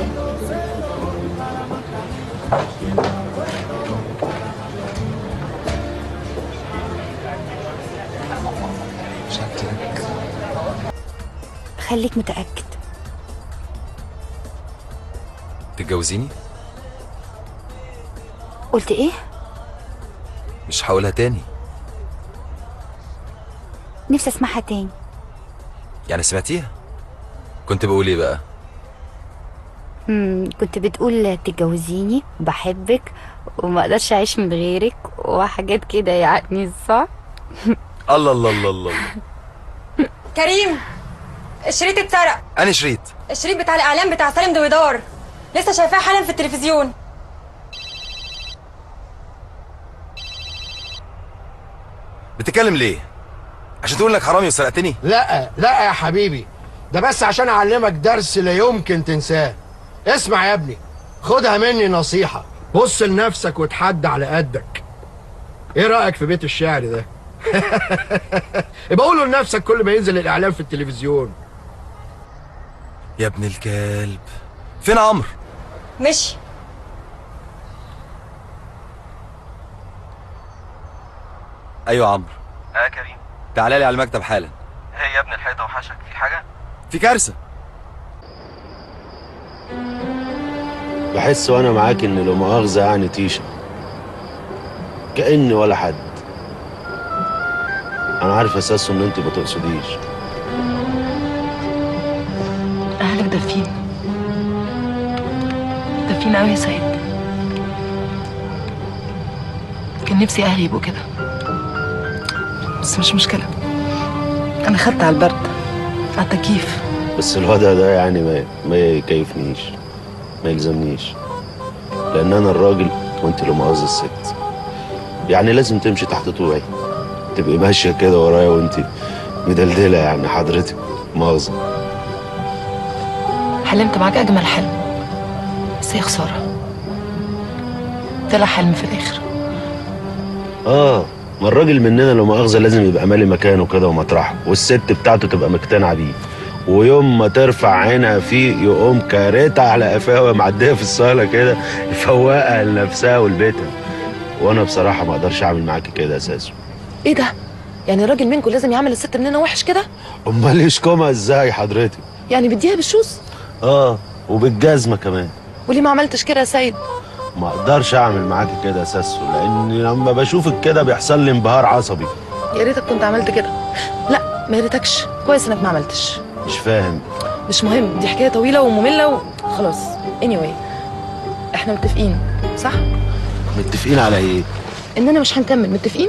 شكلك خليك متاكد تتجوزيني قلت ايه مش هقولها تاني نفسي اسمعها تاني يعني سمعتيها كنت بقول ايه بقى مم. كنت بتقول تتجوزيني بحبك وما اقدرش اعيش من غيرك وحاجات كده يعني صح الله الله الله الله كريم الشريط اتسرق انا شريط الشريط بتاع الاعلان بتاع سالم دويدار لسه شايفاه حالا في التلفزيون بتتكلم ليه عشان تقول انك حرامي وسرقتني لا لا يا حبيبي ده بس عشان اعلمك درس لا يمكن تنساه اسمع يا ابني خدها مني نصيحة بص لنفسك وتحدى على قدك ايه رأيك في بيت الشعر ده يبقى قوله لنفسك كل ما ينزل الاعلان في التلفزيون يا ابن الكلب فين عمرو مشي ايوه عمرو اه كريم تعالى لي على المكتب حالا هي يا ابن الحيطه وحشك في حاجه في كارثه بحس وانا معاك ان لو مؤاخذه يعني تيشه كاني ولا حد انا عارف اساسه ان انت ما تقصديش اهلك دافين دافين قوي يا سيد كان نفسي اهلي يبقوا كده بس مش مشكله انا خدت على البرد على التكييف بس الوضع ده يعني ما ما يكيفنيش ما يلزمنيش لان انا الراجل وانت اللي مؤاخذه الست يعني لازم تمشي تحت طوعي تبقي ماشيه كده ورايا وانت مدلدله يعني حضرتك مؤاخذه حلمت معاك اجمل حلم بس هي خساره طلع حلم في الاخر اه ما الراجل مننا لو مؤاخذه لازم يبقى مالي مكانه كده ومطرحه والست بتاعته تبقى مقتنعه بيه ويوم ما ترفع عينها فيه يقوم كارتها على قفاها وهي معديه في الصاله كده يفوقها لنفسها ولبيتها وانا بصراحه ما اقدرش اعمل معاكي كده اساسا ايه ده يعني راجل منكم لازم يعمل الست مننا وحش كده امال يشكمها ازاي حضرتك يعني بيديها بالشوز اه وبالجزمه كمان وليه ما عملتش كده يا سيد ما اقدرش اعمل معاكي كده اساسا لان لما بشوفك كده بيحصل لي انبهار عصبي يا ريتك كنت عملت كده لا ما يا ريتكش كويس انك ما عملتش مش فاهم مش مهم دي حكايه طويله وممله وخلاص anyway احنا متفقين صح متفقين على ايه اننا مش هنكمل متفقين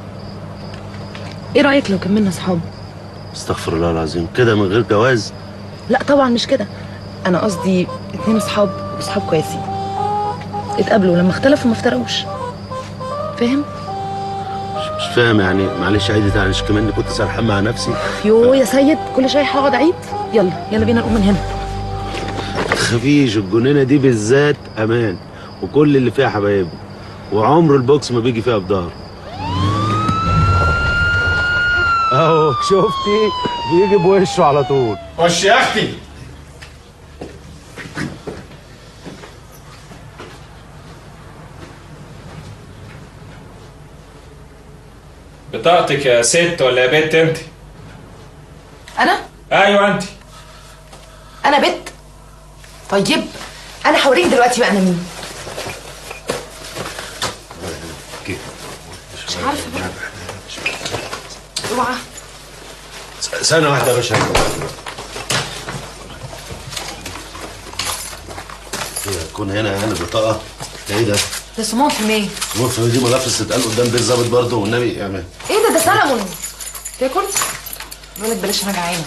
ايه رايك لو كملنا صحاب استغفر الله العظيم كده من غير جواز لا طبعا مش كده انا قصدي اتنين اصحاب واصحاب كويسين اتقابلوا لما اختلفوا ما افترقوش فاهم مش فاهم يعني معلش عيدي تاني مش كمان كنت سرحان مع نفسي يو يا سيد كل شويه هقعد عيد يلا يلا بينا نقوم من هنا تخافيش الجنينه دي بالذات امان وكل اللي فيها حبايبنا وعمر البوكس ما بيجي فيها بضهر اهو شفتي بيجي بوشه على طول خش يا اختي بطاقتك يا ست ولا يا بنت انت؟ انا ايوه انت انا بنت طيب انا هوريك دلوقتي بقى انا مين مش عارفه بقى اوعى ثانيه واحده يا باشا يكون هنا يعني بطاقه ايه ده؟ ده سمون في مين المفروض دي ملفس تتقال قدام بيت ظابط برضه والنبي يعني ايه ده ده سلمون تاكل بقول لك بلاش انا جعانه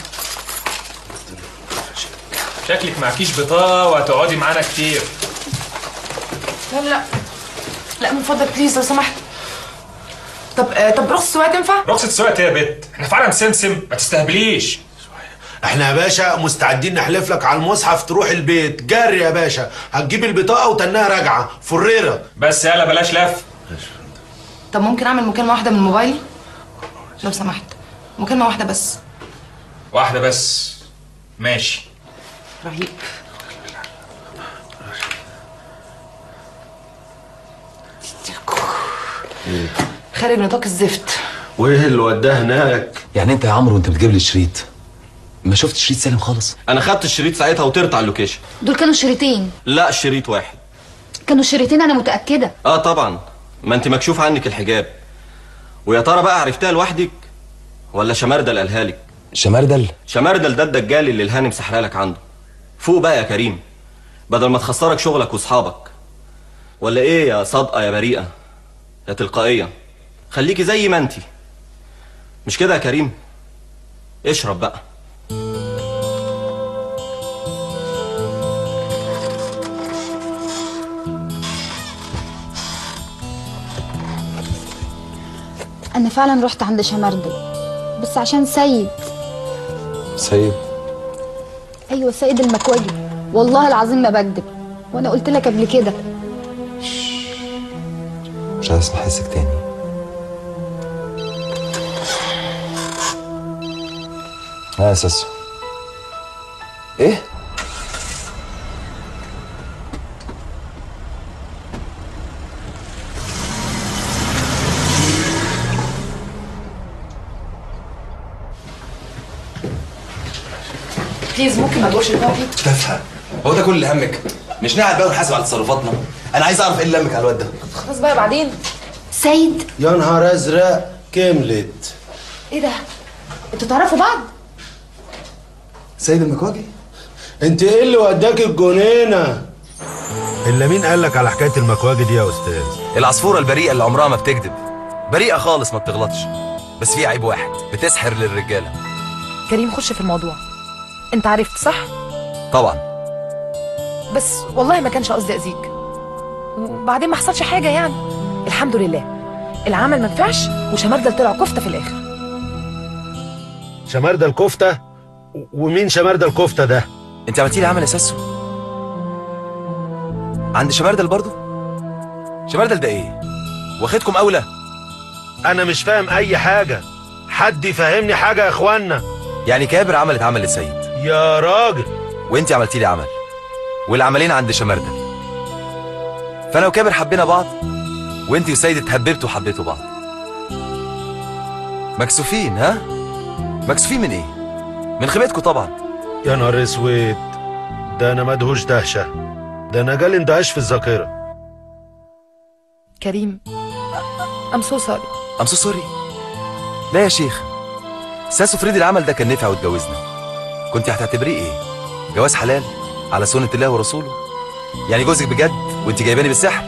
شكلك معكيش بطاقة وهتقعدي معانا كتير لا لا لا من فضلك بليز لو سمحت طب آه طب رخص السواقه تنفع؟ رخصة سواقة ايه يا بت؟ احنا في عالم سمسم ما تستهبليش احنا يا باشا مستعدين نحلف لك على المصحف تروح البيت جري يا باشا هتجيب البطاقه وتنها راجعه فريره بس يلا بلاش لف طب ممكن اعمل مكالمه واحده من موبايلي؟ لو سمحت مكالمه واحده بس واحدة بس ماشي رهيب خارج نطاق الزفت وايه اللي وداه هناك يعني انت يا عمرو وانت بتجيب لي الشريط ما شفت شريط سالم خالص انا خدت الشريط ساعتها وطرت على اللوكيشن دول كانوا شريطين لا شريط واحد كانوا شريطين انا متاكده اه طبعا ما انت مكشوف عنك الحجاب ويا ترى بقى عرفتها لوحدك ولا شمردل قالها لك شمردل شمردل ده الدجال اللي الهانم سحرها لك عنده فوق بقى يا كريم بدل ما تخسرك شغلك واصحابك ولا ايه يا صادقه يا بريئه يا تلقائيه خليكي زي ما انتي مش كده يا كريم اشرب بقى انا فعلا رحت عند شمردل بس عشان سيد سيد ايوه سيد المكواجي والله العظيم ما بكذب وانا قلت لك قبل كده مش عايز اسمع حسك تاني ها يا ساسو ايه بليز ممكن ما تقولش البابي بفهم هو ده كل اللي همك مش نقعد بقى ونحاسب على تصرفاتنا انا عايز اعرف ايه اللي همك على الواد ده خلاص بقى بعدين سيد يا نهار ازرق كملت ايه ده انتوا تعرفوا بعض سيد المكواجي انت ايه اللي وداك الجنينه الا مين قال لك على حكايه المكواجي دي يا استاذ العصفوره البريئه اللي عمرها ما بتكذب بريئه خالص ما بتغلطش بس في عيب واحد بتسحر للرجاله كريم خش في الموضوع انت عرفت صح طبعا بس والله ما كانش قصدي اذيك وبعدين ما حصلش حاجه يعني الحمد لله العمل ما نفعش وشمردل طلع كفته في الاخر شمردة الكفته ومين شمردة الكفته ده انت عملتي لي عمل يا ساسو عند شمردل برضو شمردل ده ايه واخدكم اولى انا مش فاهم اي حاجه حد يفهمني حاجه يا اخوانا يعني كابر عملت عمل لسيد يا راجل وانت عملتي لي عمل والعملين عند شمردل فانا وكابر حبينا بعض وانت وسيد اتهببتوا وحبيتوا بعض مكسوفين ها مكسوفين من ايه من خيبتكم طبعا يا نهار اسود ده انا مدهوش دهشه ده انا جالي اندهاش في الذاكره كريم ام سو سوري ام سو سوري لا يا شيخ ساسو فريد العمل ده كان نفع واتجوزنا كنت هتعتبريه ايه جواز حلال على سنة الله ورسوله يعني جوزك بجد وانت جايباني بالسحر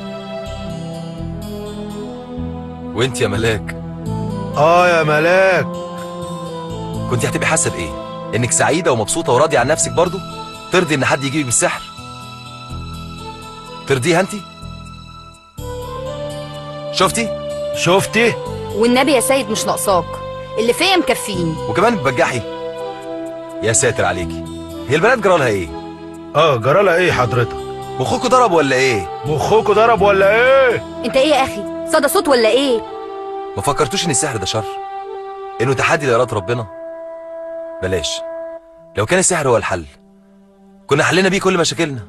وانت يا ملاك اه يا ملاك كنت هتبقي حاسه بايه انك سعيده ومبسوطه وراضيه عن نفسك برضو ترضي ان حد يجيبك بالسحر ترضيها انت شفتي شفتي والنبي يا سيد مش ناقصاك اللي فيا مكفيني وكمان بتبجحي يا ساتر عليكي هي البنات جرالها ايه اه جرالها ايه حضرتك مخكوا ضرب ولا ايه مخكوا ضرب ولا ايه انت ايه يا اخي صدى صوت ولا ايه ما فكرتوش ان السحر ده شر انه تحدي لإرادة ربنا بلاش لو كان السحر هو الحل كنا حلينا بيه كل مشاكلنا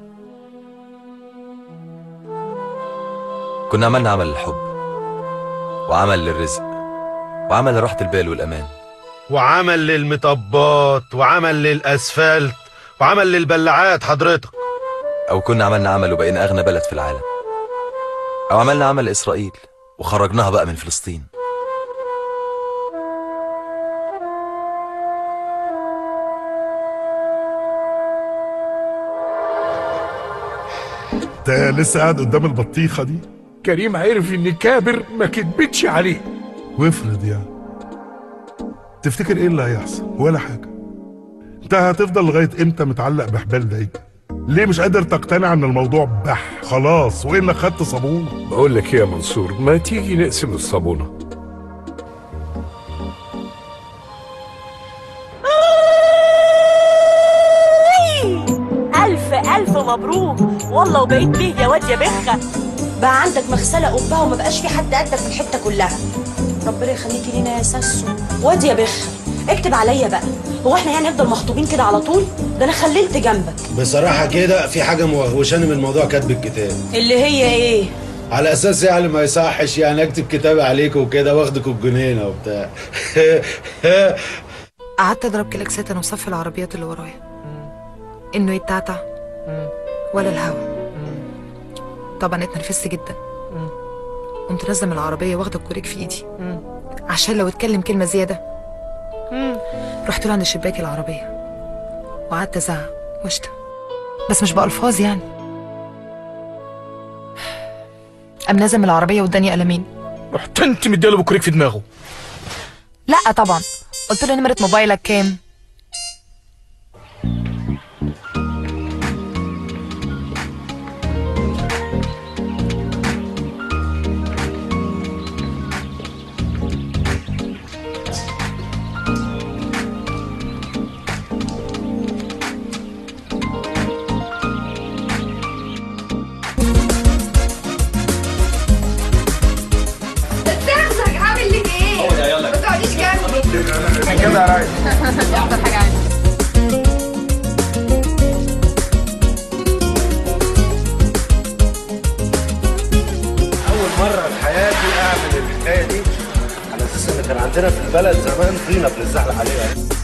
كنا عملنا عمل للحب وعمل للرزق وعمل لراحة البال والأمان وعمل للمطبات وعمل للاسفلت وعمل للبلاعات حضرتك أو كنا عملنا عمل وبقينا أغنى بلد في العالم أو عملنا عمل لإسرائيل وخرجناها بقى من فلسطين انت لسه قاعد قدام البطيخه دي كريم عرف ان كابر ما كدبتش عليه وافرض يعني تفتكر ايه اللي هيحصل ولا حاجه انت هتفضل لغايه امتى متعلق بحبال دايما ليه مش قادر تقتنع ان الموضوع بح خلاص وانك خدت صابون بقول لك ايه يا منصور ما تيجي نقسم الصابونه ألف ألف مبروك والله وبقيت بيه يا واد يا بخة بقى عندك مغسلة قبها وما بقاش في حد قدك في الحتة كلها ربنا يخليكي لينا يا ساسو واد يا بخة اكتب عليا بقى هو احنا يعني نفضل مخطوبين كده على طول ده انا خللت جنبك بصراحة كده في حاجة موهوشاني من موضوع كتب الكتاب اللي هي ايه على أساس يعني ما يصحش يعني أكتب كتاب عليك وكده واخدك الجنينة وبتاع قعدت اضرب كلاكسات انا وصف العربيات اللي ورايا انه يتعتع ولا الهوا طبعا اتنرفزت جدا قمت نازله من العربيه واخده الكوريك في ايدي عشان لو اتكلم كلمه زياده رحت له عند شباك العربيه وقعدت ازعق واشتم بس مش بالفاظ يعني قام نازل من العربيه واداني قلمين رحت انت مديله بكريك في دماغه لا طبعا قلت له نمره موبايلك كام تحزق عامل لك ايه؟ هو ده، يلا. ما تقعديش جنبي كده يا ريس افضل حاجه عندي اول مره في حياتي اعمل الحكايه دي على اساس ان كان عندنا في البلد زمان طينه بنزحلق عليها